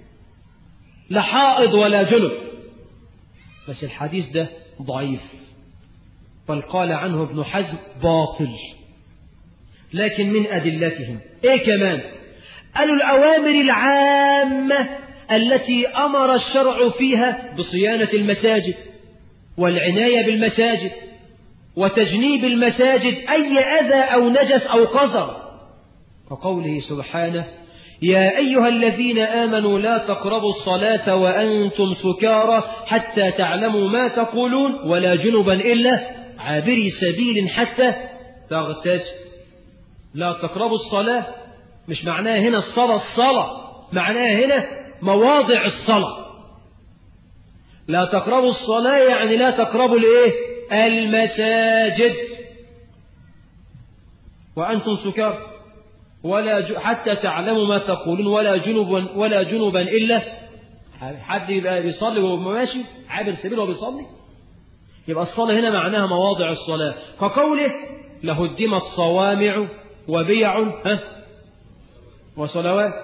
Speaker 1: لحائض ولا جنب بس الحديث ده ضعيف بل قال عنه ابن حزم باطل لكن من أدلتهم إيه كمان قالوا الأوامر العامة التي أمر الشرع فيها بصيانة المساجد والعناية بالمساجد وتجنيب المساجد أي أذى أو نجس أو قذر كقوله سبحانه يا أيها الذين آمنوا لا تقربوا الصلاة وأنتم سكارى حتى تعلموا ما تقولون ولا جنبا إلا عابري سبيل حتى تغتسل لا تقربوا الصلاة مش معناها هنا الصلاة الصلاة معناها هنا مواضع الصلاة لا تقربوا الصلاة يعني لا تقربوا الايه المساجد وأنتم سكار ولا حتى تعلموا ما تقولون ولا جنوبا ولا جنوبا إلا حد يبقى بيصلي وهو ماشي عابر سبيل وهو بيصلي يبقى الصلاة هنا معناها مواضع الصلاة كقوله لهدمت صوامع وبيع ها وصلوات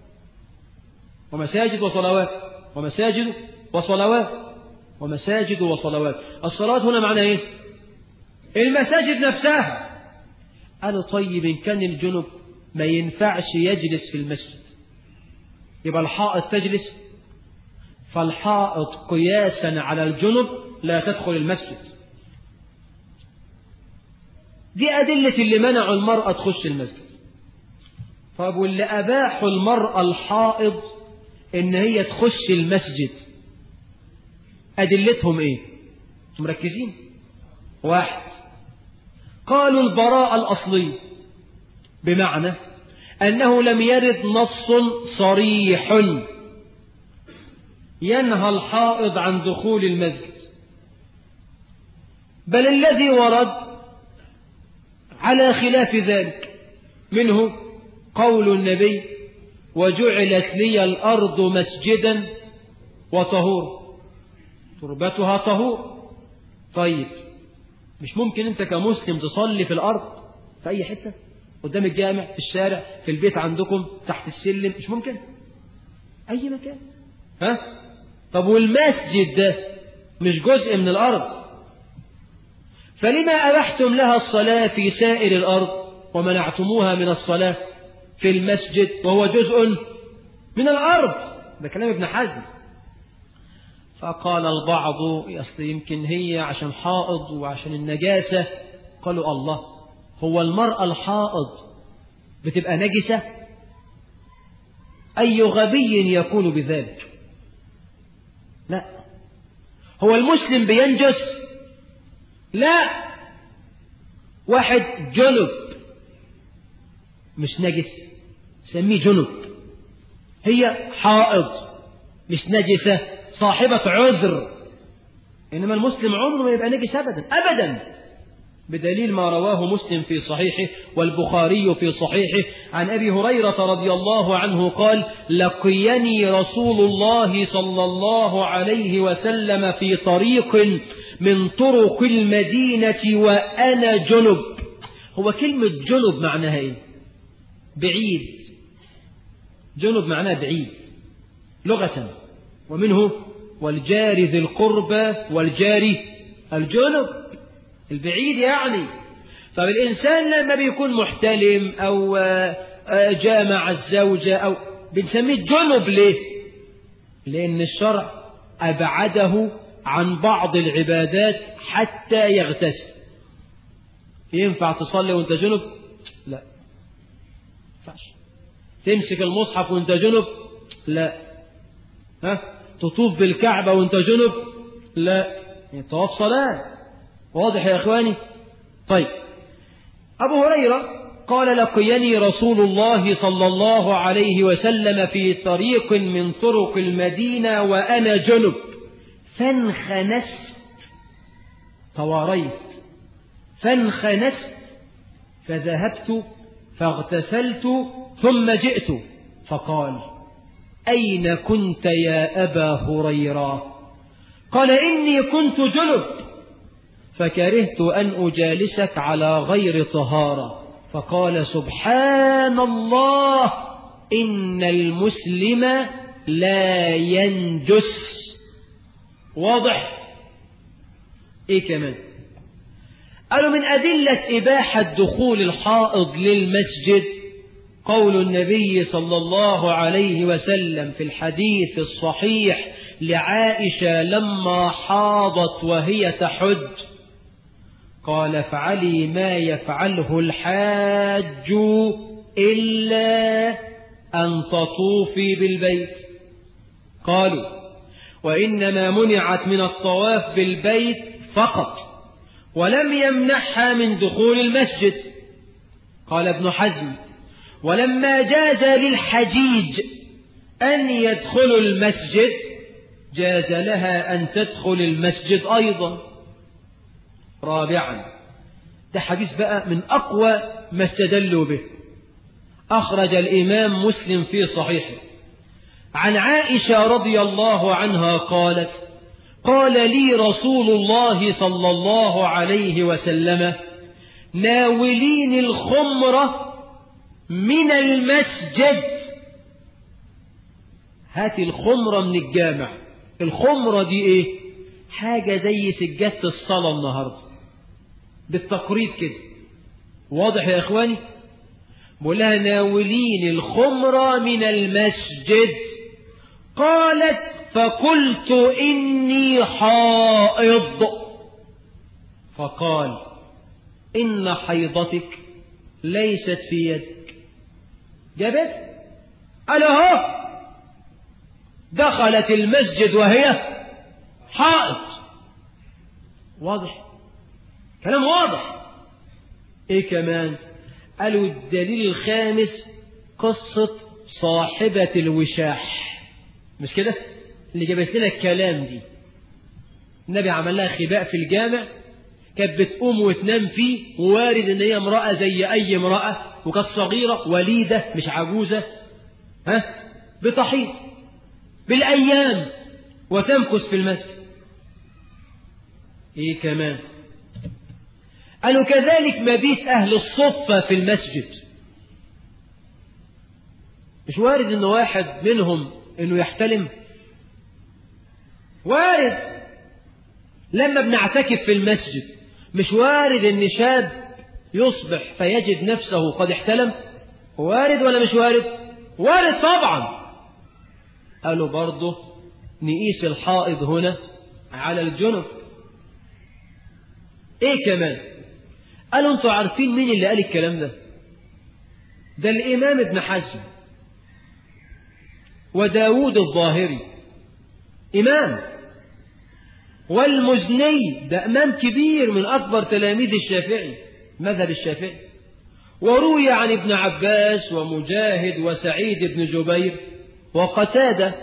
Speaker 1: ومساجد وصلوات ومساجد وصلوات ومساجد وصلوات الصلاة هنا معنى ايه المساجد نفسها قالوا طيب إن كان الجنب ما ينفعش يجلس في المسجد يبقى الحائط تجلس فالحائط قياسا على الجنب لا تدخل المسجد دي أدلة اللي منعوا المرأة تخش المسجد طب واللي أباحوا المرأة الحائض إن هي تخش المسجد أدلتهم إيه مركزين واحد قالوا البراءة الأصلية بمعنى أنه لم يرد نص صريح ينهى الحائض عن دخول المسجد بل الذي ورد على خلاف ذلك منه قول النبي وجعلت لي الأرض مسجدا وطهور تربتها طهور طيب مش ممكن انت كمسلم تصلي في الأرض في أي حتة قدام الجامع في الشارع في البيت عندكم تحت السلم مش ممكن أي مكان ها طب والمسجد ده مش جزء من الأرض فلما أبحتم لها الصلاة في سائر الأرض ومنعتموها من الصلاة في المسجد وهو جزء من الأرض ده كلام ابن حزم فقال البعض أصل يمكن هي عشان حائض وعشان النجاسة قالوا الله هو المرأة الحائض بتبقى نجسة أي غبي يكون بذلك لا هو المسلم بينجس لا واحد جنب مش نجس سميه جنب هي حائض مش نجسة صاحبة عذر إنما المسلم عمره ما يبقى نجس أبدا أبدا بدليل ما رواه مسلم في صحيحه والبخاري في صحيحه عن أبي هريرة رضي الله عنه قال لقيني رسول الله صلى الله عليه وسلم في طريق من طرق المدينة وأنا جنب هو كلمة جنب معناها إيه بعيد جنب معناه بعيد لغة ومنه والجار ذي القربى والجار الجنب البعيد يعني طب الإنسان لما بيكون محتلم أو جامع الزوجة أو بنسميه جنب ليه لأن الشرع أبعده عن بعض العبادات حتى يغتسل ينفع تصلي وانت جنب لا ينفعش تمسك المصحف وانت جنب لا ها تطوف بالكعبة وانت جنب لا طواف صلاة واضح يا اخواني طيب ابو هريرة قال لقيني رسول الله صلى الله عليه وسلم في طريق من طرق المدينة وأنا جنب فانخنست تواريت فانخنست فذهبت فاغتسلت ثم جئت فقال أين كنت يا أبا هريرة قال إني كنت جنب فكرهت أن أجالسك على غير طهارة فقال سبحان الله إن المسلم لا ينجس واضح إيه كمان قالوا من أدلة إباحة دخول الحائض للمسجد قول النبي صلى الله عليه وسلم في الحديث الصحيح لعائشة لما حاضت وهي تحج قال افعلي ما يفعله الحاج إلا أن تطوفي بالبيت قالوا وإنما منعت من الطواف بالبيت فقط ولم يمنعها من دخول المسجد قال ابن حزم ولما جاز للحجيج أن يدخلوا المسجد جاز لها أن تدخل المسجد أيضا رابعا ده حديث بقى من أقوى ما استدلوا به أخرج الإمام مسلم في صحيحه عن عائشة رضي الله عنها قالت قال لي رسول الله صلى الله عليه وسلم ناولين الخمرة من المسجد هات الخمرة من الجامع الخمرة دي ايه حاجة زي سجادة الصلاة النهاردة بالتقريب كده واضح يا اخواني بقول لها ناولين الخمرة من المسجد قالت فقلت إني حائض فقال إن حيضتك ليست في يدك جابت قال اهو دخلت المسجد وهي حائض واضح كلام واضح ايه كمان قالوا الدليل الخامس قصة صاحبة الوشاح مش كده اللي جابت لنا الكلام دي النبي عمل لها خباء في الجامع كانت بتقوم وتنام فيه ووارد ان هي امرأة زي اي امرأة وكانت صغيرة وليدة مش عجوزة ها بتحيط بالايام وتمكث في المسجد ايه كمان قالوا كذلك مبيت اهل الصفة في المسجد مش وارد ان واحد منهم انه يحتلم وارد لما بنعتكف في المسجد مش وارد ان شاب يصبح فيجد نفسه قد احتلم وارد ولا مش وارد وارد طبعا قالوا برضه نقيس الحائض هنا على الجنب ايه كمان قالوا انتوا عارفين مين اللي قال الكلام ده ده الامام ابن حزم وداود الظاهري إمام والمزني ده إمام كبير من أكبر تلاميذ الشافعي مذهب الشافعي وروي عن ابن عباس ومجاهد وسعيد بن جبير وقتادة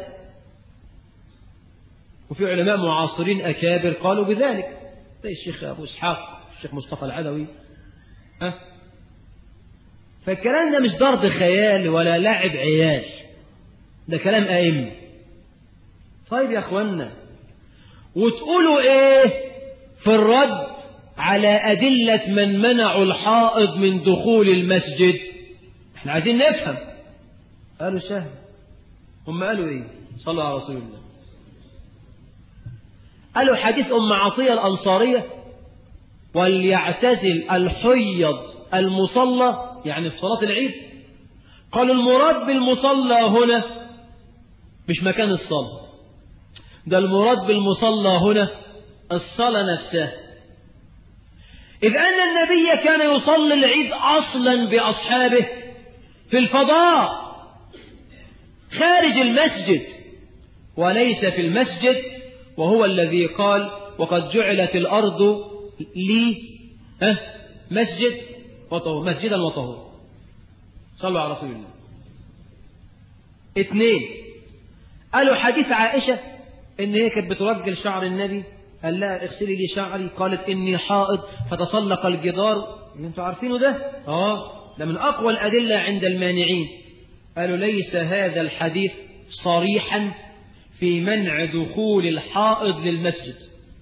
Speaker 1: وفي علماء معاصرين أكابر قالوا بذلك زي الشيخ أبو إسحاق الشيخ مصطفى العدوي أه؟ فالكلام ده مش ضرب خيال ولا لعب عيال ده كلام أئمة طيب يا أخوانا وتقولوا إيه في الرد على أدلة من منعوا الحائض من دخول المسجد احنا عايزين نفهم قالوا سهل هم قالوا ايه صلوا على رسول الله قالوا حديث أم عطية الأنصارية وليعتزل الحيض المصلى يعني في صلاة العيد قالوا المراد بالمصلى هنا مش مكان الصلاة ده المراد بالمصلى هنا الصلاة نفسها إذ أن النبي كان يصلي العيد أصلا بأصحابه في الفضاء خارج المسجد وليس في المسجد وهو الذي قال وقد جعلت الأرض لي أه مسجد وطهور مسجدا وطهور صلوا على رسول الله اثنين قالوا حديث عائشة ان هي كانت بترجل شعر النبي قال لها اغسلي لي شعري قالت اني حائض فتسلق الجدار اللي انتوا عارفينه ده اه ده من اقوى الادله عند المانعين قالوا ليس هذا الحديث صريحا في منع دخول الحائض للمسجد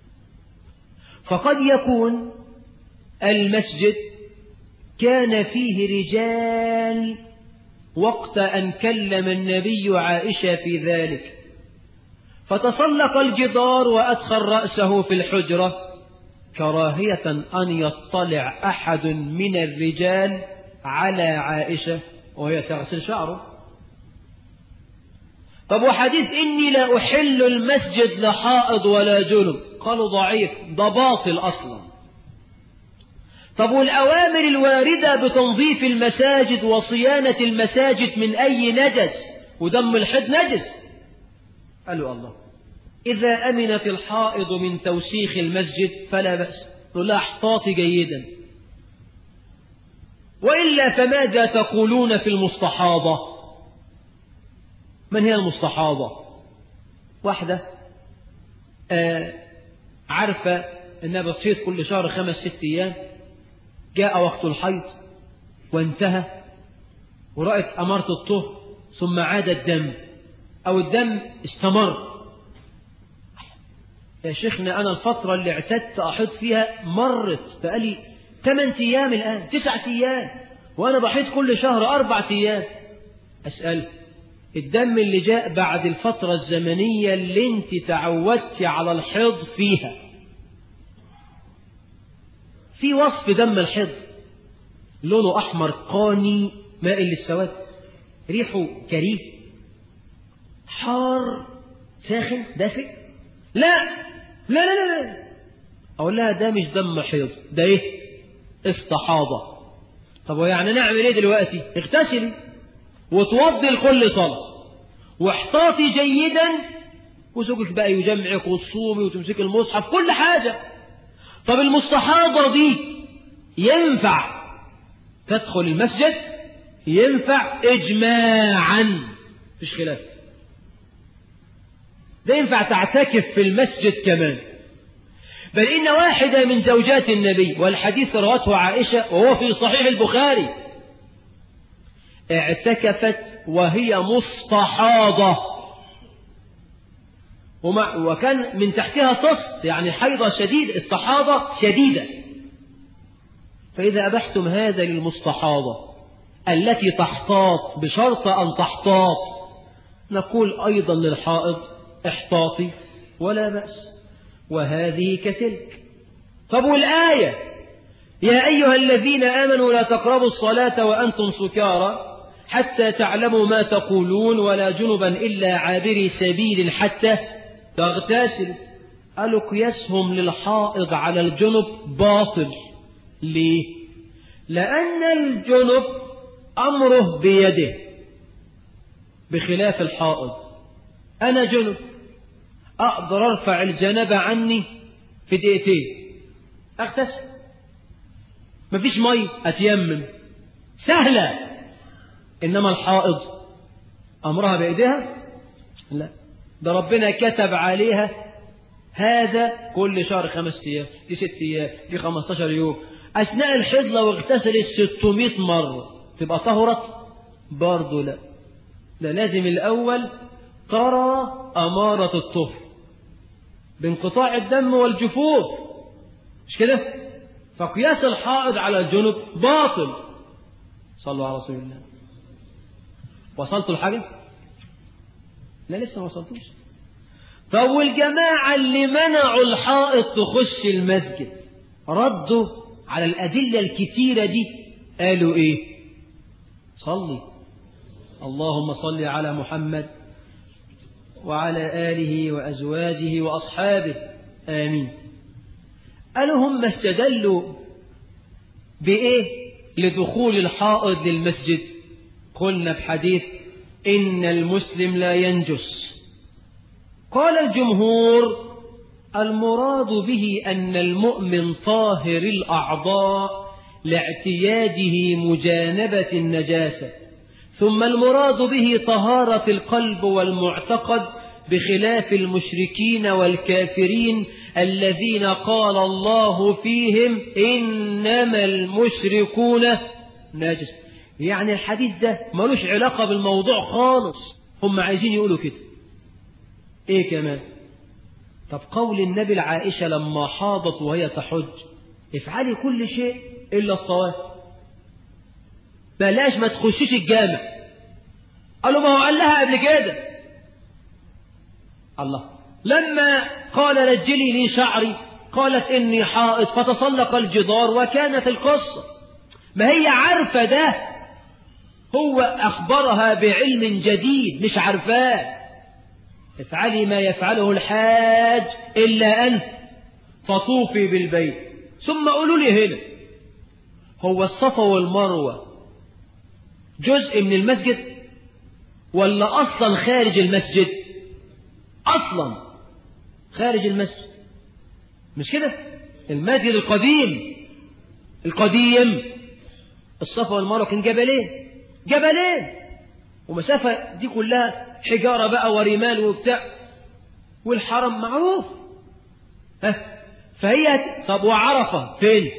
Speaker 1: فقد يكون المسجد كان فيه رجال وقت أن كلم النبي عائشة في ذلك فتسلق الجدار وأدخل رأسه في الحجرة كراهية أن يطلع أحد من الرجال على عائشة وهي تغسل شعره طب وحديث إني لا أحل المسجد لحائض ولا جنب قالوا ضعيف ده باطل أصلا طب والأوامر الواردة بتنظيف المساجد وصيانة المساجد من أي نجس ودم الحد نجس قالوا الله إذا أمنت الحائض من توسيخ المسجد فلا بأس لا احتاطي جيدا وإلا فماذا تقولون في المستحاضة من هي المستحاضة واحدة آه عارفة أنها بتصيد كل شهر خمس ست أيام جاء وقت الحيض وانتهى ورأت أمارة الطهر ثم عاد الدم أو الدم استمر يا شيخنا أنا الفترة اللي اعتدت أحيض فيها مرت بقالي 8 أيام الآن 9 أيام وأنا بحيض كل شهر أربع أيام أسأل الدم اللي جاء بعد الفترة الزمنية اللي انت تعودت على الحيض فيها في وصف دم الحيض لونه أحمر قاني مائل للسواد ريحه كريه حار ساخن دافئ لا لا لا لا, لا. أقول لها ده مش دم حيض ده إيه استحاضة طب ويعني نعمل إيه دلوقتي اغتسلي وتوضي لكل صلاة واحتاطي جيدا وزوجك بقى يجمعك وتصومي وتمسكي المصحف كل حاجة طب المستحاضة دي ينفع تدخل المسجد ينفع إجماعا مفيش خلاف ده ينفع تعتكف في المسجد كمان بل إن واحدة من زوجات النبي والحديث روته عائشة وهو في صحيح البخاري اعتكفت وهي مستحاضة ومع وكان من تحتها تص يعني حيضة شديد استحاضة شديدة فإذا أبحتم هذا للمستحاضة التي تحتاط بشرط أن تحتاط نقول أيضا للحائض احتاطي ولا بأس وهذه كتلك طب والآية يا أيها الذين آمنوا لا تقربوا الصلاة وأنتم سكارى حتى تعلموا ما تقولون ولا جنبا إلا عابري سبيل حتى تغتسل قالوا قياسهم للحائض على الجنب باطل ليه لأن الجنب أمره بيده بخلاف الحائض أنا جنب أقدر أرفع الجنابة عني في دقيقتين أغتسل مفيش مي أتيمم سهلة إنما الحائض أمرها بإيديها لا ده ربنا كتب عليها هذا كل شهر خمس أيام دي ست أيام دي خمستاشر يوم أثناء الحيض لو اغتسلت 600 مرة تبقى طهرت برضه لا ده لازم الأول ترى أمارة الطهر بانقطاع الدم والجفوف مش كده فقياس الحائض على الجنب باطل صلوا على رسول الله وصلتوا الحاجة لا لسه ما وصلتوش طب والجماعة اللي منعوا الحائط تخش المسجد ردوا على الأدلة الكتيرة دي قالوا إيه صلي اللهم صل على محمد وعلى آله وأزواجه وأصحابه آمين قالوا هم استدلوا بإيه لدخول الحائض للمسجد قلنا بحديث إن المسلم لا ينجس قال الجمهور المراد به أن المؤمن طاهر الأعضاء لاعتياده مجانبة النجاسة ثم المراد به طهارة القلب والمعتقد بخلاف المشركين والكافرين الذين قال الله فيهم إنما المشركون ناجس يعني الحديث ده ملوش علاقة بالموضوع خالص هم عايزين يقولوا كده ايه كمان طب قول النبي العائشة لما حاضت وهي تحج افعلي كل شيء إلا الطواف بلاش ما تخشيش الجامع قالوا ما هو قال لها قبل كده الله لما قال رجلي لي شعري قالت إني حائط فتسلق الجدار وكانت القصة ما هي عارفة ده هو أخبرها بعلم جديد مش عارفاه افعلي ما يفعله الحاج إلا أن تطوفي بالبيت ثم قولوا لي هنا هو الصفا والمروة جزء من المسجد ولا أصلا خارج المسجد أصلا خارج المسجد مش كده المسجد القديم القديم الصفا والمروة كان جبلين جبلين ومسافة دي كلها حجارة بقى ورمال وبتاع والحرم معروف ها فهي طب وعرفة فين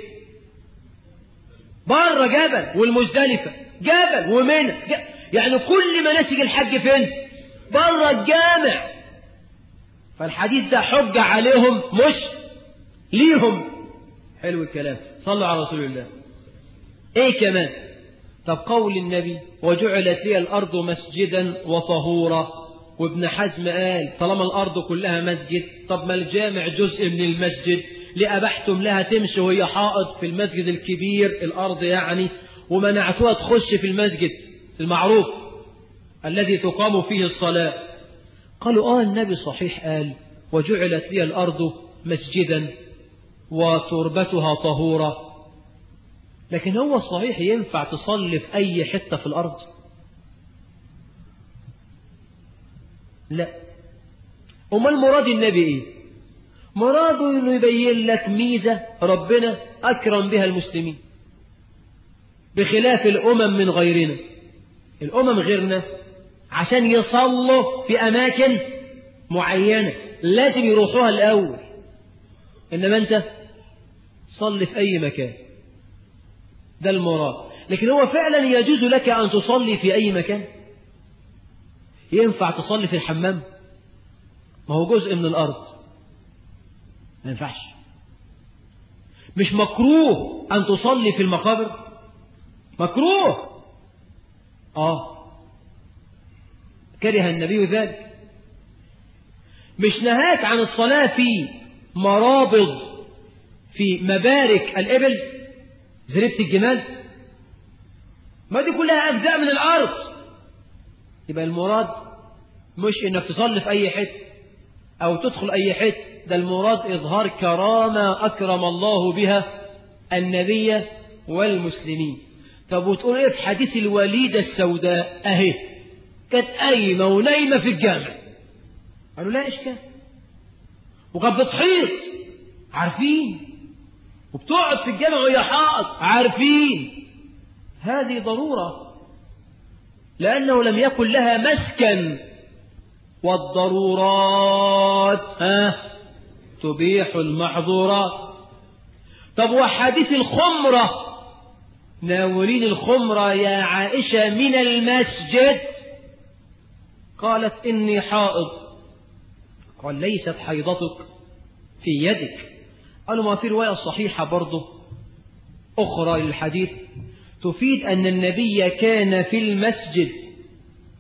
Speaker 1: بره جبل والمزدلفة جبل ومنى يعني كل مناسك الحج فين بره الجامع فالحديث ده حجة عليهم مش ليهم حلو الكلام صلوا على رسول الله ايه كمان طب قول النبي وجعلت لي الأرض مسجدا وطهورا وابن حزم قال طالما الأرض كلها مسجد طب ما الجامع جزء من المسجد لأبحتم لها تمشي وهي حائط في المسجد الكبير الأرض يعني ومنعتها تخش في المسجد المعروف الذي تقام فيه الصلاة قالوا آه النبي صحيح قال وجعلت لي الأرض مسجدا وتربتها طهورا لكن هو صحيح ينفع تصلي في أي حتة في الأرض لا أمال مراد النبي إيه مراده إنه يبين لك ميزة ربنا أكرم بها المسلمين بخلاف الأمم من غيرنا الأمم غيرنا عشان يصلوا في أماكن معينة لازم يروحوها الأول إنما أنت صلي في أي مكان ده المراد لكن هو فعلا يجوز لك أن تصلي في أي مكان ينفع تصلي في الحمام ما هو جزء من الأرض ما ينفعش مش مكروه أن تصلي في المقابر مكروه آه كره النبي ذلك مش نهاك عن الصلاة في مرابض في مبارك الإبل زربت الجمال ما دي كلها أجزاء من الأرض يبقى المراد مش إنك تصلي في أي حتة أو تدخل أي حتة ده المراد إظهار كرامة أكرم الله بها النبي والمسلمين طب وتقول إيه في حديث الوليدة السوداء أهي كانت قايمة ونايمة في الجامع قالوا لا إشكال وكانت بتحيط عارفين وبتقعد في الجامع وهي حائط عارفين هذه ضرورة لأنه لم يكن لها مسكن والضرورات ها تبيح المحظورات طب وحديث الخمرة ناولين الخمرة يا عائشة من المسجد قالت إني حائض قال ليست حيضتك في يدك قالوا ما في رواية صحيحة برضه أخرى للحديث تفيد أن النبي كان في المسجد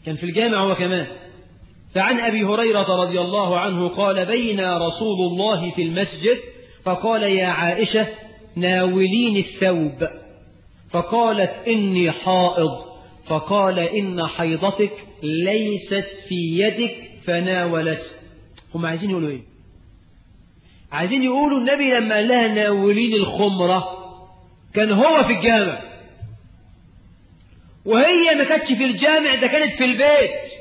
Speaker 1: كان في الجامع هو كمان فعن أبي هريرة رضي الله عنه قال بينا رسول الله في المسجد فقال يا عائشة ناولين الثوب فقالت إني حائض فقال إن حيضتك ليست في يدك فناولت هم عايزين يقولوا إيه عايزين يقولوا النبي لما قال لها ناولين الخمرة كان هو في الجامع وهي ما كانتش في الجامع ده كانت في البيت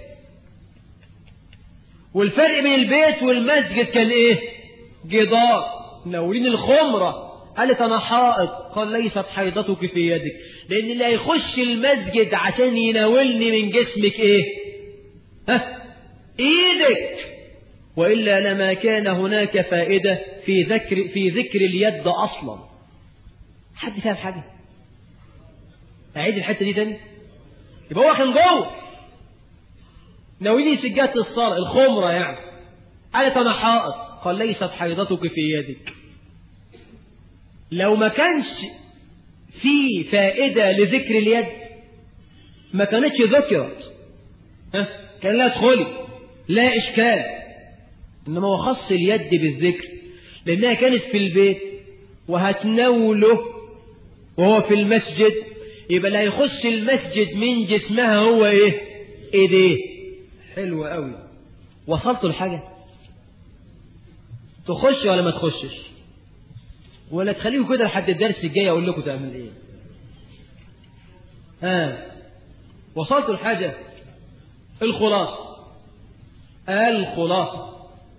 Speaker 1: والفرق بين البيت والمسجد كان ايه جدار ناولين الخمرة قالت انا حائط قال ليست حيضتك في يدك لان اللي هيخش المسجد عشان يناولني من جسمك ايه ها ايدك والا لما كان هناك فائده في ذكر في ذكر اليد اصلا حد فاهم حاجه اعيد الحته دي تاني يبقى هو كان جوه ناويني سجادة الصلاة الخمرة يعني قالت أنا حائط قال ليست حيضتك في يدك لو ما كانش في فائدة لذكر اليد ما كانتش ذكرت ها كان لا ادخلي لا إشكال إنما هو خص اليد بالذكر لأنها كانت في البيت وهتناوله وهو في المسجد يبقى اللي هيخش المسجد من جسمها هو ايه ايديه حلو قوي وصلتوا الحاجة تخش ولا ما تخشش ولا تخليكم كده لحد الدرس الجاي اقول لكم تعمل ايه ها وصلتوا الحاجة الخلاصة الخلاصة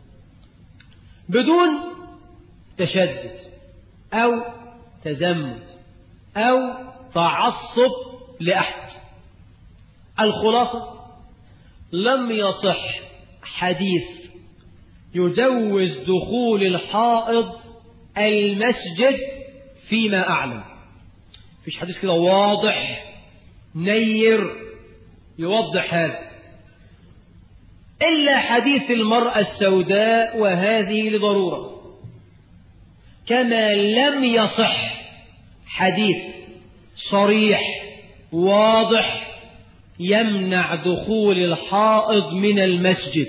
Speaker 1: بدون تشدد او تزمت او تعصب لأحد الخلاصة لم يصح حديث يجوز دخول الحائض المسجد فيما أعلم فيش حديث كده واضح نير يوضح هذا إلا حديث المرأة السوداء وهذه لضرورة كما لم يصح حديث صريح واضح يمنع دخول الحائض من المسجد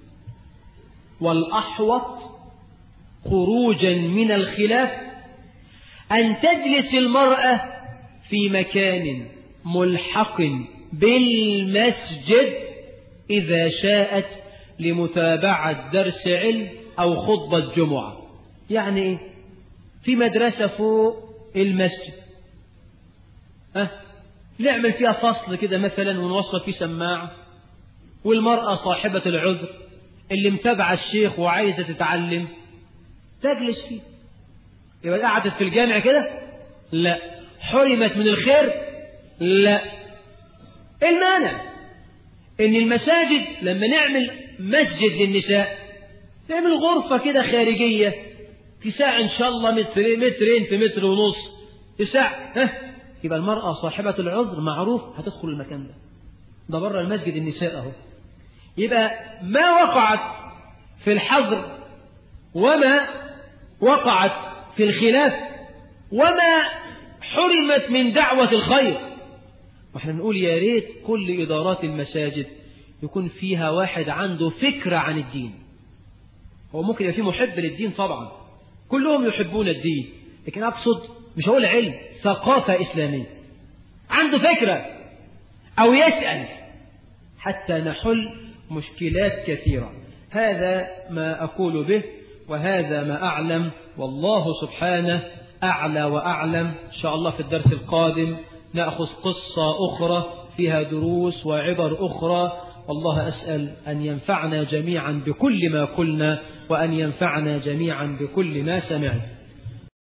Speaker 1: والأحوط خروجا من الخلاف أن تجلس المرأة في مكان ملحق بالمسجد إذا شاءت لمتابعة درس علم أو خطبة جمعة يعني إيه؟ في مدرسة فوق المسجد أه؟ نعمل فيها فصل كده مثلا ونوصل فيه سماعة والمرأة صاحبة العذر اللي متابعة الشيخ وعايزة تتعلم تجلس فيه يبقى قعدت في الجامع كده لا حرمت من الخير لا المانع ان المساجد لما نعمل مسجد للنساء نعمل غرفة كده خارجية في ساعة ان شاء الله متر مترين في متر ونص في ساعة ها يبقى المرأة صاحبة العذر معروف هتدخل المكان ده ده بره المسجد النساء اهو يبقى ما وقعت في الحظر وما وقعت في الخلاف وما حرمت من دعوة الخير واحنا بنقول يا ريت كل إدارات المساجد يكون فيها واحد عنده فكرة عن الدين هو ممكن يبقى فيه محب للدين طبعا كلهم يحبون الدين لكن أقصد مش هقول علم ثقافة إسلامية عنده فكرة أو يسأل حتى نحل مشكلات كثيرة هذا ما أقول به وهذا ما أعلم والله سبحانه أعلى وأعلم إن شاء الله في الدرس القادم نأخذ قصة أخرى فيها دروس وعبر أخرى والله أسأل أن ينفعنا جميعا بكل ما قلنا وأن ينفعنا جميعا بكل ما سمعنا